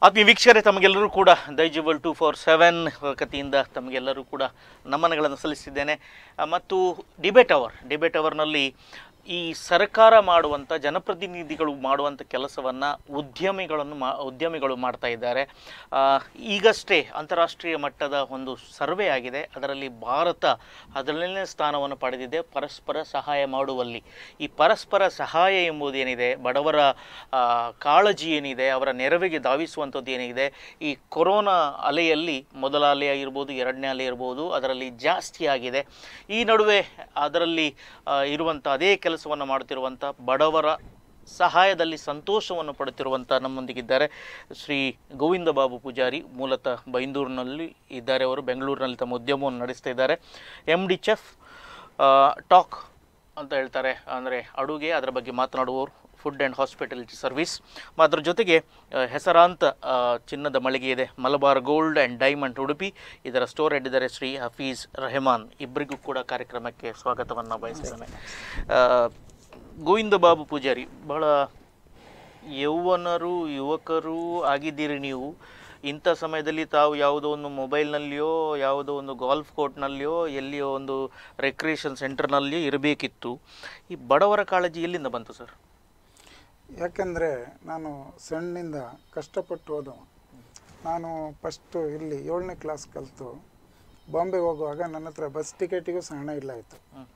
ಆತ್ಮೀಯ ವೀಕ್ಷಕರೇ ತಮಗೆಲ್ಲರೂ ಕೂಡ ದೈಜಿಬಲ್ ಟು ಫೋರ್ ಸೆವೆನ್ ಕತಿಯಿಂದ ತಮಗೆಲ್ಲರೂ ಕೂಡ ನಮನಗಳನ್ನು ಸಲ್ಲಿಸಿದ್ದೇನೆ ಆ, ಮತ್ತು ಡಿಬೇಟ್ ಅವರ್ ಡಿಬೇಟ್ ಅವರ್ನಲ್ಲಿ ಈ ಸರ್ಕಾರ ಮಾಡುವಂಥ ಜನಪ್ರತಿನಿಧಿಗಳು ಮಾಡುವಂಥ ಕೆಲಸವನ್ನು ಉದ್ಯಮಿಗಳನ್ನು ಮಾ ಉದ್ಯಮಿಗಳು ಮಾಡ್ತಾ ಇದ್ದಾರೆ ಆ, ಈಗಷ್ಟೇ ಅಂತಾರಾಷ್ಟ್ರೀಯ ಮಟ್ಟದ ಒಂದು ಸರ್ವೆ ಆಗಿದೆ ಅದರಲ್ಲಿ ಭಾರತ ಹದಿನೇಳನೇ ಸ್ಥಾನವನ್ನು ಪಡೆದಿದೆ ಪರಸ್ಪರ ಸಹಾಯ ಮಾಡುವಲ್ಲಿ ಈ ಪರಸ್ಪರ ಸಹಾಯ ಎಂಬುದೇನಿದೆ ಬಡವರ ಆ, ಕಾಳಜಿ ಏನಿದೆ ಅವರ ನೆರವಿಗೆ ಧಾವಿಸುವಂಥದ್ದು ಏನಿದೆ ಈ ಕೊರೋನಾ ಅಲೆಯಲ್ಲಿ ಮೊದಲ ಅಲೆ ಇರ್ಬೋದು ಎರಡನೇ ಅಲೆ ಇರ್ಬೋದು ಅದರಲ್ಲಿ ಜಾಸ್ತಿ ಆಗಿದೆ ಈ ನಡುವೆ ಅದರಲ್ಲಿ ಆ, ಇರುವಂಥ ಅದೇ ಕೆಲಸವನ್ನು ಮಾಡುತ್ತಿರುವಂಥ ಬಡವರ ಸಹಾಯದಲ್ಲಿ ಸಂತೋಷವನ್ನು ಪಡುತ್ತಿರುವಂಥ ನಮ್ಮೊಂದಿಗಿದ್ದಾರೆ ಶ್ರೀ ಗೋವಿಂದ ಬಾಬು ಪೂಜಾರಿ ಮೂಲತಃ ಬೈಂದೂರಿನಲ್ಲಿ ಇದ್ದಾರೆ ಅವರು ಬೆಂಗಳೂರಿನಲ್ಲಿ ತಮ್ಮ ಉದ್ಯಮವನ್ನು ನಡೆಸ್ತಾ ಇದ್ದಾರೆ ಎಮ್ ಡಿ ಚೆಫ್ ಟಾಕ್ ಅಂತ ಹೇಳ್ತಾರೆ ಅಂದರೆ ಅಡುಗೆ ಅದರ ಬಗ್ಗೆ ಮಾತನಾಡುವವರು ಫುಡ್ ಆ್ಯಂಡ್ ಹಾಸ್ಪಿಟಾಲಿಟಿ ಸರ್ವಿಸ್ ಅದ್ರ ಜೊತೆಗೆ ಆ, ಹೆಸರಾಂತ ಆ, ಚಿನ್ನದ ಮಳಿಗೆ ಇದೆ Malabar gold and diamond Udupi ಇದರ ಸ್ಟೋರ್ ಹೆಡ್ ಇದ್ದಾರೆ ಶ್ರೀ ಹಫೀಜ್ ರೆಹಮಾನ್ ಇಬ್ಬರಿಗೂ ಕೂಡ ಕಾರ್ಯಕ್ರಮಕ್ಕೆ ಸ್ವಾಗತವನ್ನು ಬಯಸ್ತೇನೆ ಆ, ಗೋವಿಂದ ಬಾಬು ಪೂಜಾರಿ ಬಹಳ ಯೌವನರು ಯುವಕರು ಆಗಿದ್ದೀರಿ ನೀವು ಇಂಥ ಸಮಯದಲ್ಲಿ ತಾವು ಯಾವುದೋ ಒಂದು ಮೊಬೈಲ್ನಲ್ಲಿಯೋ ಯಾವುದೋ ಒಂದು ಗಾಲ್ಫ್ ಕೋರ್ಟ್ನಲ್ಲಿಯೋ ಎಲ್ಲಿಯೋ ಒಂದು ರೆಕ್ರಿಯೇಷನ್ ಸೆಂಟರ್ನಲ್ಲಿಯೋ ಇರಬೇಕಿತ್ತು ಈ ಬಡವರ ಕಾಳಜಿ ಎಲ್ಲಿಂದ ಬಂತು ಸರ್ ಯಾಕೆಂದರೆ ನಾನು ಸಣ್ಣಿಂದ ಕಷ್ಟಪಟ್ಟು ಓದವ ನಾನು ಫಸ್ಟು ಇಲ್ಲಿ ಏಳನೇ ಕ್ಲಾಸ್ ಕಲಿತು ಬಾಂಬೆಗೆ ಹೋಗುವಾಗ ನನ್ನ ಹತ್ರ ಬಸ್ ಟಿಕೆಟಿಗೂ ಸಹ ಹಣ ಇಲ್ಲ ಇತ್ತು ಹ್ಮ್.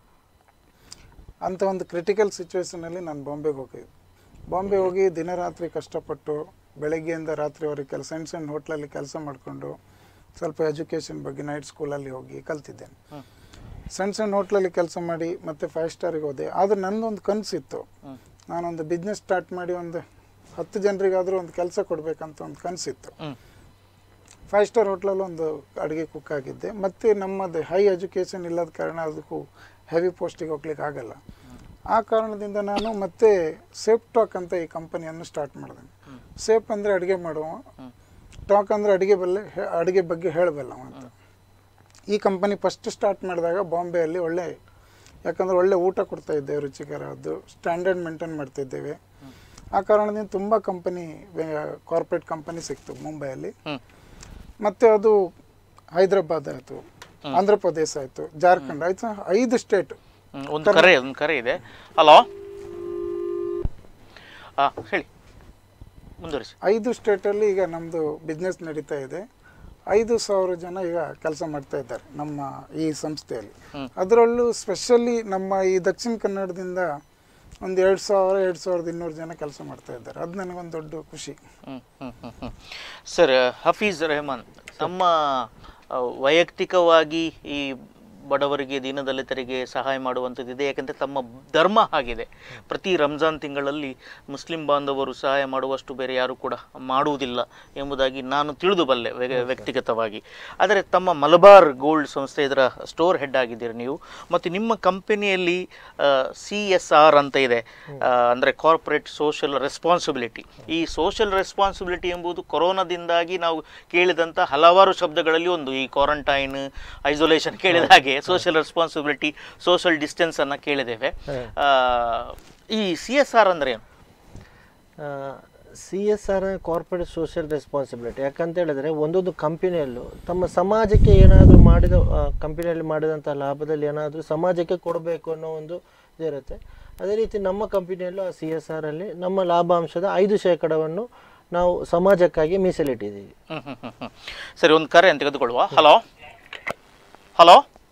ಅಂಥ ಒಂದು ಕ್ರಿಟಿಕಲ್ ಸಿಚುವೇಶನಲ್ಲಿ ನಾನು ಬಾಂಬೆಗೆ ಹೋಗಿದ್ದೆ ಬಾಂಬೆ ಹೋಗಿ ದಿನರಾತ್ರಿ ಕಷ್ಟಪಟ್ಟು ಬೆಳಗ್ಗೆಯಿಂದ ರಾತ್ರಿವರೆಗೆ ಕೆಲಸ ಸಣ್ಣ ಸಣ್ಣ ಹೋಟ್ಲಲ್ಲಿ ಕೆಲಸ ಮಾಡಿಕೊಂಡು ಸ್ವಲ್ಪ ಎಜುಕೇಷನ್ ಬಗ್ಗೆ ನೈಟ್ ಸ್ಕೂಲಲ್ಲಿ ಹೋಗಿ ಕಲ್ತಿದ್ದೇನೆ ಹ್ಮ್. ಸಣ್ಣ ಸಣ್ಣ ಹೋಟ್ಲಲ್ಲಿ ಕೆಲಸ ಮಾಡಿ ಮತ್ತೆ ಫೈವ್ ಸ್ಟಾರಿಗೆ ಹೋದೆ ಆದರೆ ನನ್ನೊಂದು ಕನಸಿತ್ತು ಹ್ಮ್. ನಾನೊಂದು ಬಿಸ್ನೆಸ್ ಸ್ಟಾರ್ಟ್ ಮಾಡಿ ಒಂದು ಹತ್ತು ಜನರಿಗಾದರೂ ಒಂದು ಕೆಲಸ ಕೊಡಬೇಕಂತ ಒಂದು ಕನಸಿತ್ತು ಹ್ಮ್. ಫೈವ್ ಸ್ಟಾರ್ ಹೋಟ್ಲಲ್ಲಿ ಒಂದು ಅಡುಗೆ ಕುಕ್ ಆಗಿದ್ದೆ ಮತ್ತು ನಮ್ಮದು ಹೈ ಎಜುಕೇಷನ್ ಇಲ್ಲದ ಕಾರಣ ಅದಕ್ಕೂ ಹೆವಿ ಪೋಸ್ಟಿಗೆ ಹೋಗ್ಲಿಕ್ಕೆ ಆಗಲ್ಲ ಆ ಕಾರಣದಿಂದ ನಾನು ಮತ್ತೆ ಸೇಫ್ ಟಾಕ್ ಅಂತ ಈ ಕಂಪನಿಯನ್ನು ಸ್ಟಾರ್ಟ್ ಮಾಡಿದೆ ಹ್ಮ್. ಸೇಫ್ ಅಂದರೆ ಅಡುಗೆ ಮಾಡುವ ಹ್ಮ್. ಟಾಕ್ ಅಂದರೆ ಅಡುಗೆ ಬಲ್ಲೆ ಹೆ- ಅಡುಗೆ ಬಗ್ಗೆ ಹೇಳಬಲ್ಲ ಅಂತ ಈ ಕಂಪನಿ ಫಸ್ಟ್ ಸ್ಟಾರ್ಟ್ ಮಾಡಿದಾಗ ಬಾಂಬೆಯಲ್ಲಿ ಒಳ್ಳೆ ಯಾಕಂದರೆ ಒಳ್ಳೆ ಊಟ ಕೊಡ್ತಾ ಇದ್ದೇವೆ ರುಚಿಕರದ್ದು ಸ್ಟ್ಯಾಂಡರ್ಡ್ ಮೇಂಟೈನ್ ಮಾಡ್ತಾ ಇದ್ದೇವೆ ಆ ಕಾರಣದಿಂದ ತುಂಬ ಕಂಪನಿ ಕಾರ್ಪೊರೇಟ್ ಕಂಪನಿ ಸಿಕ್ತು ಮುಂಬೈಯಲ್ಲಿ ಹ್ಮ್. ಮತ್ತು ಅದು ಹೈದರಾಬಾದ್ ಆಯಿತು ಆಂಧ್ರ ಪ್ರದೇಶ ಆಯಿತು ಜಾರ್ಖಂಡ್ ಆಯಿತು ಐದು ಸ್ಟೇಟ್ ಹ್ಮ್. ಒಂದು ಕರೆ ಒಂದು ಕರೆ ಇದೆ ಹಲೋ ಹಾಂ ಹೇಳಿ ಮುಂದುವರಿಸಿ ಐದು ಸ್ಟೇಟಲ್ಲಿ ಈಗ ನಮ್ಮದು ಬಿಸ್ನೆಸ್ ನಡೀತಾ ಇದೆ ಐದು ಸಾವಿರ ಜನ ಈಗ ಕೆಲಸ ಮಾಡ್ತಾ ಇದ್ದಾರೆ ನಮ್ಮ ಈ ಸಂಸ್ಥೆಯಲ್ಲಿ ಹ್ಮ್. ಅದರಲ್ಲೂ ಸ್ಪೆಷಲಿ ನಮ್ಮ ಈ ದಕ್ಷಿಣ ಕನ್ನಡದಿಂದ ಒಂದು ಎರಡು ಸಾವಿರ ಎರಡು ಸಾವಿರದ ಇನ್ನೂರು ಜನ ಕೆಲಸ ಮಾಡ್ತಾ ಇದ್ದಾರೆ ಅದು ನನಗೊಂದು ದೊಡ್ಡ ಖುಷಿ ಹ್ಮ್, ಹ್ಮ್, ಹ್ಮ್, ಹ್ಮ್. ಸರ್ ಹಫೀಜ್ ರೆಹಮಾನ್ ತಮ್ಮ ಆ, ವೈಯಕ್ತಿಕವಾಗಿ ಈ ಬಡವರಿಗೆ ದೀನದಲಿತರಿಗೆ ಸಹಾಯ ಮಾಡುವಂಥದ್ದಿದೆ ಯಾಕಂದರೆ ತಮ್ಮ ಧರ್ಮ ಆಗಿದೆ ಪ್ರತಿ ರಂಜಾನ್ ತಿಂಗಳಲ್ಲಿ ಮುಸ್ಲಿಂ ಬಾಂಧವರು ಸಹಾಯ ಮಾಡುವಷ್ಟು ಬೇರೆ ಯಾರು ಕೂಡ ಮಾಡುವುದಿಲ್ಲ ಎಂಬುದಾಗಿ ನಾನು ತಿಳಿದು ಬಲ್ಲೆ ವ್ಯ- ವ್ಯಕ್ತಿಗತವಾಗಿ ಆದರೆ ತಮ್ಮ ಮಲಬಾರ್ ಗೋಲ್ಡ್ ಸಂಸ್ಥೆ ಇದರ ಸ್ಟೋರ್ ಹೆಡ್ ಆಗಿದ್ದೀರಿ ನೀವು ಮತ್ತು ನಿಮ್ಮ ಕಂಪನಿಯಲ್ಲಿ ಸಿ ಎಸ್ ಆರ್ ಅಂತ ಇದೆ ಆ, ಅಂದರೆ ಕಾರ್ಪೊರೇಟ್ ಸೋಷಿಯಲ್ ರೆಸ್ಪಾನ್ಸಿಬಿಲಿಟಿ ಈ ಸೋಷಿಯಲ್ ರೆಸ್ಪಾನ್ಸಿಬಿಲಿಟಿ ಎಂಬುದು ಕೊರೋನಾದಿಂದಾಗಿ ನಾವು ಕೇಳಿದಂಥ ಹಲವಾರು ಶಬ್ದಗಳಲ್ಲಿ ಒಂದು ಈ ಕ್ವಾರಂಟೈನ್ ಐಸೋಲೇಷನ್ ಕೇಳಿದ ಹಾಗೆ ಸೋಷಿಯಲ್ ರೆಸ್ಪಾನ್ಸಿಬಿಲಿಟಿ ಸೋಷಿಯಲ್ ಡಿಸ್ಟೆನ್ಸ್ ಅನ್ನ ಕೇಳಿದ್ದೇವೆ ಆ, ಈ ಸಿ ಎಸ್ ಆರ್ ಅಂದ್ರೆ ಏನು C S R corporate social responsibility ಯಾಕಂತ ಹೇಳಿದ್ರೆ ಒಂದೊಂದು ಕಂಪನಿಯಲ್ಲೂ ತಮ್ಮ ಸಮಾಜಕ್ಕೆ ಏನಾದರೂ ಮಾಡಿದ ಕಂಪನಿಯಲ್ಲಿ ಮಾಡಿದಂಥ ಲಾಭದಲ್ಲಿ ಏನಾದರೂ ಸಮಾಜಕ್ಕೆ ಕೊಡಬೇಕು ಅನ್ನೋ ಒಂದು ಇದಿರುತ್ತೆ ಅದೇ ರೀತಿ ನಮ್ಮ ಕಂಪನಿಯಲ್ಲೂ ಆ ಸಿ ಎಸ್ ಆರ್ ಅಲ್ಲಿ ನಮ್ಮ ಲಾಭಾಂಶದ ಐದು ಶೇಕಡವನ್ನು ನಾವು ಸಮಾಜಕ್ಕಾಗಿ ಮೀಸಲಿಟ್ಟಿದ್ದೀವಿ ಹ್ಮ್, ಹ್ಮ್, ಹ್ಮ್, ಹ್ಮ್. ಸರಿ ಒಂದು ಕರೆ ಅಂತ ತೆಗೆದುಕೊಳ್ಳುವ ಹಲೋ ಹಲೋ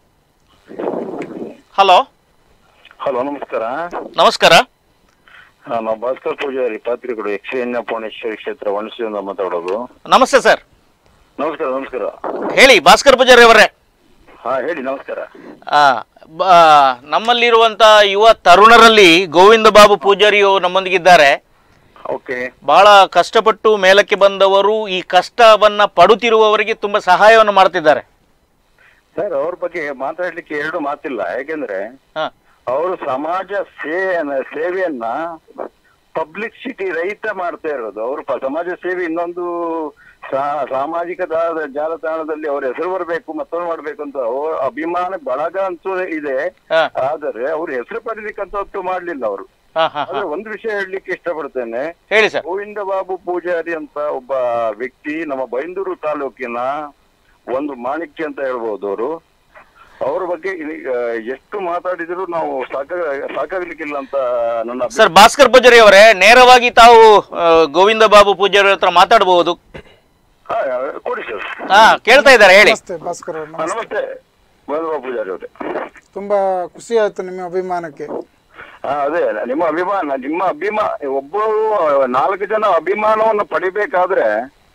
ಹಲೋ ಹಲೋ ನಮಸ್ಕಾರ ನಮಸ್ಕಾರ ಆ, ನಾವು ಭಾಸ್ಕರ್ ಪೂಜಾರಿ ಪಾತ್ರಿಗಳು ಯಕ್ಷಯಜ್ಞ ಪೂರ್ಣೇಶ್ವರಿ ಕ್ಷೇತ್ರ ವಣಸಿಯಿಂದ ಮಾತಾಡೋದು ನಮಸ್ತೆ ಸರ್ ನಮಸ್ಕಾರ ನಮಸ್ಕಾರ ಹೇಳಿ ಭಾಸ್ಕರ್ ಪೂಜಾರಿ ಅವರೇ ಹಾ ಹೇಳಿ ನಮಸ್ಕಾರ ಆ, ಬ- ನಮ್ಮಲ್ಲಿರುವಂತ ಯುವ ತರುಣರಲ್ಲಿ ಗೋವಿಂದ ಬಾಬು ಪೂಜಾರಿಯು ನಮ್ಮೊಂದಿಗಿದ್ದಾರೆ ಓಕೆ ಬಹಳ ಕಷ್ಟಪಟ್ಟು ಮೇಲಕ್ಕೆ ಬಂದವರು ಈ ಕಷ್ಟವನ್ನ ಪಡುತ್ತಿರುವವರಿಗೆ ತುಂಬಾ ಸಹಾಯವನ್ನು ಮಾಡ್ತಿದ್ದಾರೆ ಸರ್ ಅವ್ರ ಬಗ್ಗೆ ಮಾತಾಡ್ಲಿಕ್ಕೆ ಎರಡು ಮಾತಿಲ್ಲ ಯಾಕೆಂದ್ರೆ ಹ. ಅವರು ಸಮಾಜ ಸೇವೆಯನ್ನ ಸೇವೆಯನ್ನ ಪಬ್ಲಿಸಿಟಿ ರಹಿತ ಮಾಡ್ತಾ ಇರೋದು ಅವರು ಪ- ಸಮಾಜ ಸೇವೆ ಇನ್ನೊಂದು ಸಾ- ಸಾಮಾಜಿಕ ಜಾ- ಜಾಲತಾಣದಲ್ಲಿ ಅವ್ರ ಹೆಸರು ಬರಬೇಕು ಮತ್ತೊಂದು ಮಾಡ್ಬೇಕು ಅಂತ ಅವ್ರ ಅಭಿಮಾನ ಬಳಗ ಅಂತೂ ಇದೆ ಹ. ಆದರೆ ಅವ್ರ ಹೆಸರು ಪಡಿಲಿಕ್ಕಂತ ಒಟ್ಟು ಮಾಡ್ಲಿಲ್ಲ ಅವರು ಹಾ ಹಾ ಹಾ ಆದ್ರೆ ಒಂದು ವಿಷಯ ಹೇಳಲಿಕ್ಕೆ ಇಷ್ಟಪಡ್ತೇನೆ ಹೇಳಿ ಸರ್ ಗೋವಿಂದ ಬಾಬು ಪೂಜಾರಿ ಅಂತ ಒಬ್ಬ ವ್ಯಕ್ತಿ ನಮ್ಮ ಬೈಂದೂರು ತಾಲೂಕಿನ ಒಂದು ಮಾಣಿಕ್ಯ ಅಂತ ಹೇಳ್ಬೋದು ಅವರು ಅವ್ರ ಬಗ್ಗೆ ಈಗ ಎಷ್ಟು ಮಾತಾಡಿದ್ರು ನಾವು ಸಾಕ ಸಾಕಾಗ್ಲಿಕ್ಕಿಲ್ಲ ಅಂತ ನನ್ನ ಅಭಿ- ಸರ್ ಭಾಸ್ಕರ್ ಪೂಜಾರಿ ಅವರೇ ನೇರವಾಗಿ ತಾವು ಆ, ಗೋವಿಂದ ಬಾಬು ಪೂಜಾರಿ ಹತ್ರ ಮಾತಾಡಬಹುದು ಹಾ, ಕೊಡಿ ಸರ್ ಹಾ ಕೇಳ್ತಾ ಇದ್ದಾರೆ ಹೇಳಿ ನಮಸ್ತೆ ಭಾಸ್ಕರ್ ಅವ್ರೆ, ಹಾ, ನಮಸ್ತೆ ನಮಸ್ತೆ ಗೋವಿಂದ ಬಾಬು ಪೂಜಾರಿ ಅವರೇ ತುಂಬಾ ಖುಷಿ ಆಯ್ತು ನಿಮ್ಮ ಅಭಿಮಾನಕ್ಕೆ ಹಾ ಅದೇ ನಿಮ್ಮ ಅಭಿಮಾನ ನಿಮ್ಮ ಅಭಿಮಾನ ಒಬ್ಬರು ನಾಲ್ಕು ಜನ ಅಭಿಮಾನವನ್ನು ಪಡಿಬೇಕಾದ್ರೆ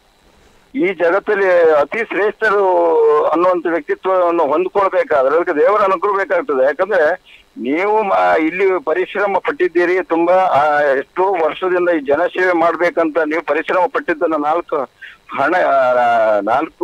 ಈ ಜಗತ್ತಲ್ಲಿ ಅತಿ ಶ್ರೇಷ್ಠರು ಅನ್ನುವಂಥ ವ್ಯಕ್ತಿತ್ವವನ್ನು ಹೊಂದ್ಕೊಳ್ಬೇಕಾದ್ರೆ ಅದಕ್ಕೆ ದೇವರ ಅನುಗ್ರಹ ಬೇಕಾಗ್ತದೆ ಯಾಕಂದ್ರೆ ನೀವು ಮ- ಇಲ್ಲಿ ಪರಿಶ್ರಮ ಪಟ್ಟಿದ್ದೀರಿ ತುಂಬಾ ಆ, ಎಷ್ಟೋ ವರ್ಷದಿಂದ ಈ ಜನಸೇವೆ ಮಾಡ್ಬೇಕಂತ ನೀವು ಪರಿಶ್ರಮ ಪಟ್ಟಿದ್ದನ್ನ ನಾಲ್ಕು ಹಣ ಆ, ನಾಲ್ಕು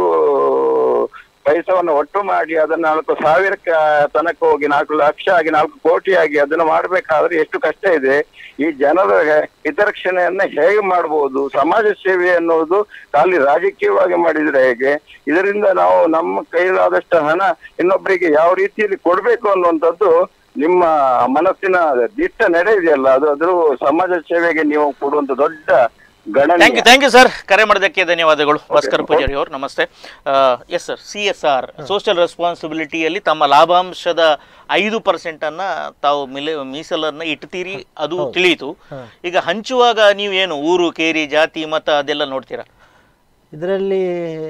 ಪೈಸವನ್ನು ಒಟ್ಟು ಮಾಡಿ ಅದನ್ನ ನಾಲ್ಕು ಸಾವಿರಕ್ಕೆ ತನಕ ಹೋಗಿ ನಾಲ್ಕು ಲಕ್ಷ ಆಗಿ ನಾಲ್ಕು ಕೋಟಿ ಆಗಿ ಅದನ್ನ ಮಾಡ್ಬೇಕಾದ್ರೆ ಎಷ್ಟು ಕಷ್ಟ ಇದೆ ಈ ಜನರ ಹಿತರಕ್ಷಣೆಯನ್ನ ಹೇಗೆ ಮಾಡಬಹುದು ಸಮಾಜ ಸೇವೆ ಅನ್ನೋದು ಖಾಲಿ ರಾಜಕೀಯವಾಗಿ ಮಾಡಿದ್ರೆ ಹೇಗೆ ಇದರಿಂದ ನಾವು ನಮ್ಮ ಕೈಲಾದಷ್ಟು ಹಣ ಇನ್ನೊಬ್ಬರಿಗೆ ಯಾವ ರೀತಿಯಲ್ಲಿ ಕೊಡ್ಬೇಕು ಅನ್ನುವಂಥದ್ದು ನಿಮ್ಮ ಮನಸ್ಸಿನ ದಿಟ್ಟ ನಡೆ ಇದೆಯಲ್ಲ ಅದು ಅದ್ರ ಸಮಾಜ ಸೇವೆಗೆ ನೀವು ಕೊಡುವಂತ ದೊಡ್ಡ ಥ್ಯಾಂಕ್ ಗಣನೆ ಯು ಥ್ಯಾಂಕ್ ಯು ಸರ್ ಕರೆ ಮಾಡೋದಕ್ಕೆ ಧನ್ಯವಾದಗಳು ಭಾಸ್ಕರ್ ಪೂಜಾರಿ ಅವರು ನಮಸ್ತೆ yes sir C S R social ರೆಸ್ಪಾನ್ಸಿಬಿಲಿಟಿಯಲ್ಲಿ ತಮ್ಮ ಲಾಭಾಂಶದ ಐದು ಪರ್ಸೆಂಟನ್ನ ತಾವು ಮಿಲೆ ಮೀಸಲನ್ನ ಇಡ್ತೀರಿ ಅದು ತಿಳಿಯಿತು ಈಗ ಹಂಚುವಾಗ ನೀವು ಏನು ಊರು ಕೇರಿ ಜಾತಿ ಮತ ಅದೆಲ್ಲ ನೋಡ್ತೀರಾ ಇದರಲ್ಲಿ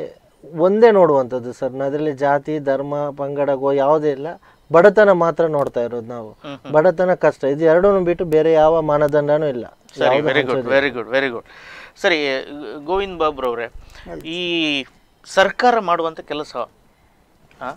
ಒಂದೇ ನೋಡುವಂಥದ್ದು ಸರ್ ಅದರಲ್ಲಿ ಜಾತಿ ಧರ್ಮ ಪಂಗಡ ಗೋ ಯಾವುದೇ ಇಲ್ಲ ಬಡತನ ಮಾತ್ರ ನೋಡ್ತಾ ಇರೋದು ನಾವು ಬಡತನ ಕಷ್ಟ ಇದು ಎರಡನ್ನೂ ಬಿಟ್ಟು ಬೇರೆ ಯಾವ ಮಾನದಂಡನೂ ಇಲ್ಲ ಸರಿ ಯಾವ್ದು ವೆರಿ ಗುಡ್ ಹಂಚೋದಿಲ್ಲ. ವೆರಿ ಗುಡ್ ವೆರಿ ಗುಡ್ ಸರಿ ಗೋವಿಂದ್ ಬಾಬ್ರವ್ರೆ ಈ ಸರ್ಕಾರ ಮಾಡುವಂಥ ಕೆಲಸ ಆ,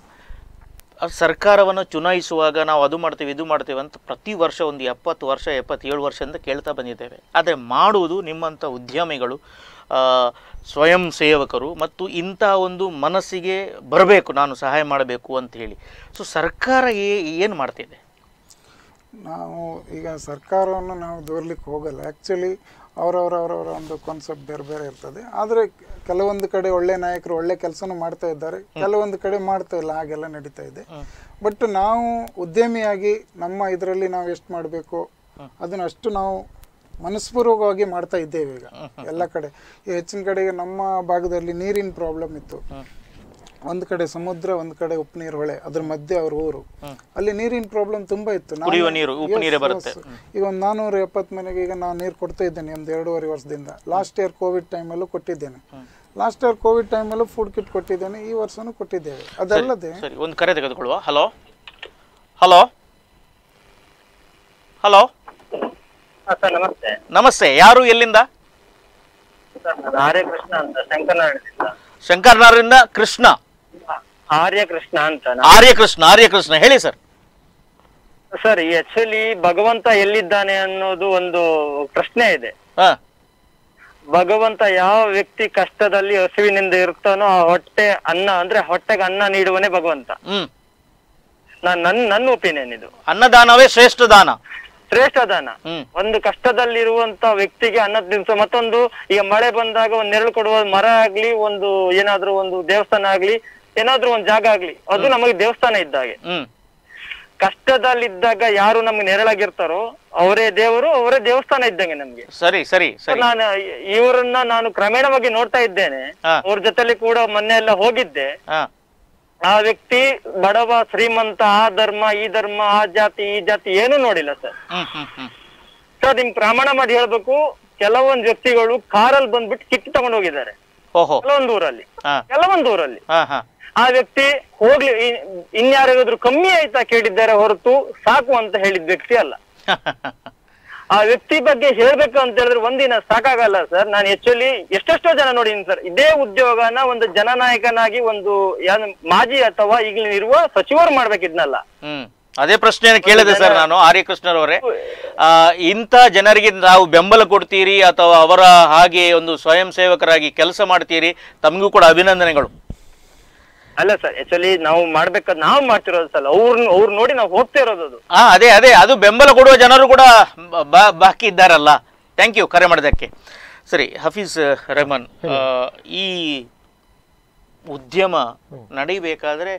ಆ ಸರ್ಕಾರವನ್ನು ಚುನಾಯಿಸುವಾಗ ನಾವು ಅದು ಮಾಡ್ತೀವಿ ಇದು ಮಾಡ್ತೀವಿ ಅಂತ ಪ್ರತಿ ವರ್ಷ ಒಂದು ಎಪ್ಪತ್ತು ವರ್ಷ ಎಪ್ಪತ್ತೇಳು ವರ್ಷದಿಂದ ಕೇಳ್ತಾ ಬಂದಿದ್ದೇವೆ ಆದರೆ ಮಾಡುವುದು ನಿಮ್ಮಂಥ ಉದ್ಯಮಿಗಳು ಆ, ಸ್ವಯಂ ಸೇವಕರು ಮತ್ತು ಇಂಥ ಒಂದು ಮನಸ್ಸಿಗೆ ಬರಬೇಕು ನಾನು ಸಹಾಯ ಮಾಡಬೇಕು ಅಂತ ಹೇಳಿ ಸೊ ಸರ್ಕಾರ ಏನು ಮಾಡ್ತಿದೆ ನಾವು ಈಗ ಸರ್ಕಾರವನ್ನು ನಾವು ದೂರ್ಲಿಕ್ಕೆ ಹೋಗಲ್ಲ ಆ್ಯಕ್ಚುಲಿ ಅವರವರ ಅವರವರ ಒಂದು ಕಾನ್ಸೆಪ್ಟ್ ಬೇರೆ ಬೇರೆ ಇರ್ತದೆ ಆದರೆ ಕೆಲವೊಂದು ಕಡೆ ಒಳ್ಳೆ ನಾಯಕರು ಒಳ್ಳೆ ಕೆಲಸನೂ ಮಾಡ್ತಾ ಇದ್ದಾರೆ ಕೆಲವೊಂದು ಕಡೆ ಮಾಡ್ತಾ ಇಲ್ಲ ಹಾಗೆಲ್ಲ ನಡೀತಾ ಇದೆ ಬಟ್ ನಾವು ಉದ್ಯಮಿಯಾಗಿ ನಮ್ಮ ಇದರಲ್ಲಿ ನಾವು ಎಷ್ಟು ಮಾಡಬೇಕು ಅದನ್ನ ಅಷ್ಟು ನಾವು ಮನಸ್ಪೂರ್ವಕವಾಗಿ ಮಾಡ್ತಾ ಇದ್ದೇವೆ ಈಗ ಎಲ್ಲ ಕಡೆ ಈ ಹೆಚ್ಚಿನ ಕಡೆಗೆ ನಮ್ಮ ಭಾಗದಲ್ಲಿ ನೀರಿನ ಪ್ರಾಬ್ಲಮ್ ಇತ್ತು ಒಂದು ಕಡೆ ಸಮುದ್ರ ಒಂದು ಕಡೆ ಉಪ್ಪು ನೀರು ಹೊಳೆ ಅದ್ರ ಮಧ್ಯೆ ಅವ್ರ ಊರು ಅಲ್ಲಿ ನೀರಿನ ಪ್ರಾಬ್ಲಮ್ ತುಂಬಾ ಇತ್ತು ನಾನು- ಕುಡಿಯುವ ನೀರು, ಉಪ್ಪು Yes, ನೀರೇ yes. ಬರುತ್ತೆ. ಈಗ ಒಂದು ನಾನೂರ ಎಪ್ಪತ್ತು ಮನೆಗೆ ಈಗ ನಾನು ನೀರು ಕೊಡ್ತಾ ಇದ್ದೇನೆ ಒಂದು ಎರಡೂವರೆ ವರ್ಷದಿಂದ ಲಾಸ್ಟ್ ಇಯರ್ ಕೋವಿಡ್ ಟೈಮಲ್ಲೂ ಕೊಟ್ಟಿದ್ದೇನೆ ಲಾಸ್ಟ್ ಇಯರ್ ಕೋವಿಡ್ ಟೈಮಲ್ಲೂ ಫುಡ್ ಕಿಟ್ ಕೊಟ್ಟಿದ್ದೇನೆ ಈ ವರ್ಷನೂ ಕೊಟ್ಟಿದ್ದೇವೆ ಅದಲ್ಲದೆ ಸರಿ ಒಂದು ಕರೆ ತೆಗೆದುಕೊಳ್ಳುವ ಹಲೋ ಹಲೋ ಹಲೋ ಸರ್ ನಮಸ್ತೆ ನಮಸ್ತೆ ಯಾರು ಎಲ್ಲಿಂದ ಸರ್ ನಾನು ಆರ್ಯ ಕೃಷ್ಣ ಅಂತ ಶಂಕರನಾರಾಯಣದಿಂದ ಶಂಕರ್ನಾರಿಂದ ಕೃಷ್ಣ ಆರ್ಯ ಕೃಷ್ಣ ಅಂತ ನಾನು. ಆರ್ಯಕೃಷ್ಣ ಆರ್ಯಕೃಷ್ಣ ಹೇಳಿ ಸರ್ ಸರ್ ಆಕ್ಚುಲಿ ಭಗವಂತ ಎಲ್ಲಿದ್ದಾನೆ ಅನ್ನೋದು ಒಂದು ಪ್ರಶ್ನೆ ಇದೆ ಹಾ ಭಗವಂತ ಯಾವ ವ್ಯಕ್ತಿ ಕಷ್ಟದಲ್ಲಿ ಹಸಿವಿನಿಂದ ಇರ್ತಾನೋ ಆ ಹೊಟ್ಟೆ ಅನ್ನ ಅಂದ್ರೆ ಹೊಟ್ಟೆಗೆ ಅನ್ನ ನೀಡುವನೇ ಭಗವಂತ ಹ್ಮ್ ನಾನ್ ನನ್ ನನ್ನ ಒಪಿನಿಯನ್ ಇದು ಅನ್ನದಾನವೇ ಶ್ರೇಷ್ಠ ದಾನ ಶ್ರೇಷ್ಠ ದಾನ ಹ್ಮ್ ಒಂದು ಕಷ್ಟದಲ್ಲಿರುವಂತ ವ್ಯಕ್ತಿಗೆ ಅನ್ನದ ದಿವಸ ಮತ್ತೊಂದು ಈಗ ಮಳೆ ಬಂದಾಗ ಒಂದ್ ನೆರಳು ಕೊಡುವ ಮರ ಆಗ್ಲಿ ಒಂದು ಏನಾದ್ರೂ ಒಂದು ದೇವಸ್ಥಾನ ಆಗ್ಲಿ ಏನಾದ್ರೂ ಒಂದ್ ಜಾಗ ಆಗ್ಲಿ ಅದು ನಮಗೆ ದೇವಸ್ಥಾನ ಇದ್ದಾಗೆ ಹ್ಮ್ ಕಷ್ಟದಲ್ಲಿದ್ದಾಗ ಯಾರು ನಮ್ಗೆ ನೆರಳಾಗಿರ್ತಾರೋ ಅವರೇ ದೇವರು ಅವರೇ ದೇವಸ್ಥಾನ ಇದ್ದಂಗೆ ನಮ್ಗೆ ಸರಿ ಸರಿ ಸರಿ ನಾನು ಇ- ಇವರನ್ನ ನಾನು ಕ್ರಮೇಣವಾಗಿ ನೋಡ್ತಾ ಇದ್ದೇನೆ ಹಾ. ಅವ್ರ ಜೊತೆಲಿ ಕೂಡ ಮೊನ್ನೆ ಎಲ್ಲ ಹೋಗಿದ್ದೆ ಹಾ ಆ ವ್ಯಕ್ತಿ ಬಡವ ಶ್ರೀಮಂತ ಆ ಧರ್ಮ ಈ ಧರ್ಮ ಆ ಜಾತಿ ಈ ಜಾತಿ ಏನೂ ನೋಡಿಲ್ಲ ಸರ್ ಹ್ಮ್ ಹ್ಮ್ ಹ್ಮ್ ಸರ್ ನಿಮ್ ಪ್ರಮಾಣ ಮಾಡಿ ಹೇಳ್ಬೇಕು ಕೆಲವೊಂದು ವ್ಯಕ್ತಿಗಳು ಕಾರಲ್ಲಿ ಬಂದ್ಬಿಟ್ಟು ಕಿತ್ತು ತಗೊಂಡು ಹೋಗಿದ್ದಾರೆ ಓಹೋ ಕೆಲವೊಂದು ಊರಲ್ಲಿ ಹಾ ಕೆಲವೊಂದು ಊರಲ್ಲಿ ಹಾ ಹಾ ಆ ವ್ಯಕ್ತಿ ಹೋಗ್ಲಿ ಇನ್- ಇನ್ಯಾರಿಗಾದ್ರೂ ಕಮ್ಮಿ ಆಯ್ತಾ ಕೇಳಿದ್ದಾರೆ ಹೊರತು ಸಾಕು ಅಂತ ಹೇಳಿದ ವ್ಯಕ್ತಿ ಅಲ್ಲ ಆ ವ್ಯಕ್ತಿ ಬಗ್ಗೆ ಹೇಳ್ಬೇಕು ಅಂತ ಹೇಳಿದ್ರೆ ಒಂದಿನ ಸಾಕಾಗಲ್ಲ ಸರ್ ನಾನು ಆಕ್ಚುಲಿ ಎಷ್ಟೆಷ್ಟೋ ಜನ ನೋಡಿದ್ದೀನಿ ಸರ್ ಇದೇ ಉದ್ಯೋಗನ ಒಂದು ಜನನಾಯಕನಾಗಿ ಒಂದು ಯಾನ್ ಮಾಜಿ ಅಥವಾ ಈಗಿನ ಇರುವ ಸಚಿವರು ಮಾಡ್ಬೇಕಿದ್ನಲ್ಲ ಹ್ಮ್ ಅದೇ ಪ್ರಶ್ನೆಯನ್ನು ಕೇಳಿದೆ ಸರ್ ನಾನು ಆರ್ಯಕೃಷ್ಣರವರೇ ಆ, ಇಂಥ ಜನರಿಗೆ ನಾವು ಬೆಂಬಲ ಕೊಡ್ತೀರಿ ಅಥವಾ ಅವರ ಹಾಗೆ ಒಂದು ಸ್ವಯಂ ಸೇವಕರಾಗಿ ಕೆಲಸ ಮಾಡ್ತೀರಿ ತಮಗೂ ಕೂಡ ಅಭಿನಂದನೆಗಳು ಅಲ್ಲ ಸರ್ ಆಕ್ಚುಲಿ ನಾವು ಮಾಡ್ಬೇಕಾದ್ ನಾವು ಮಾಡ್ತಿರೋದು ಸರ್ ಅವ್ರನ್ನ ಅವ್ರು ನೋಡಿ ನಾವು ಹೋಗ್ತಾ ಇರೋದು ಅದು ಹಾ ಅದೇ ಅದೇ ಅದು ಬೆಂಬಲ ಕೊಡುವ ಜನರು ಕೂಡ ಬಾ- ಬಾಕಿ ಇದ್ದಾರಲ್ಲ ಥ್ಯಾಂಕ್ ಯು ಕರೆ ಮಾಡೋದಕ್ಕೆ ಸರಿ ಹಫೀಜ್ ರೆಹಮಾನ್ ಆ, ಈ ಉದ್ಯಮ ನಡೀಬೇಕಾದ್ರೆ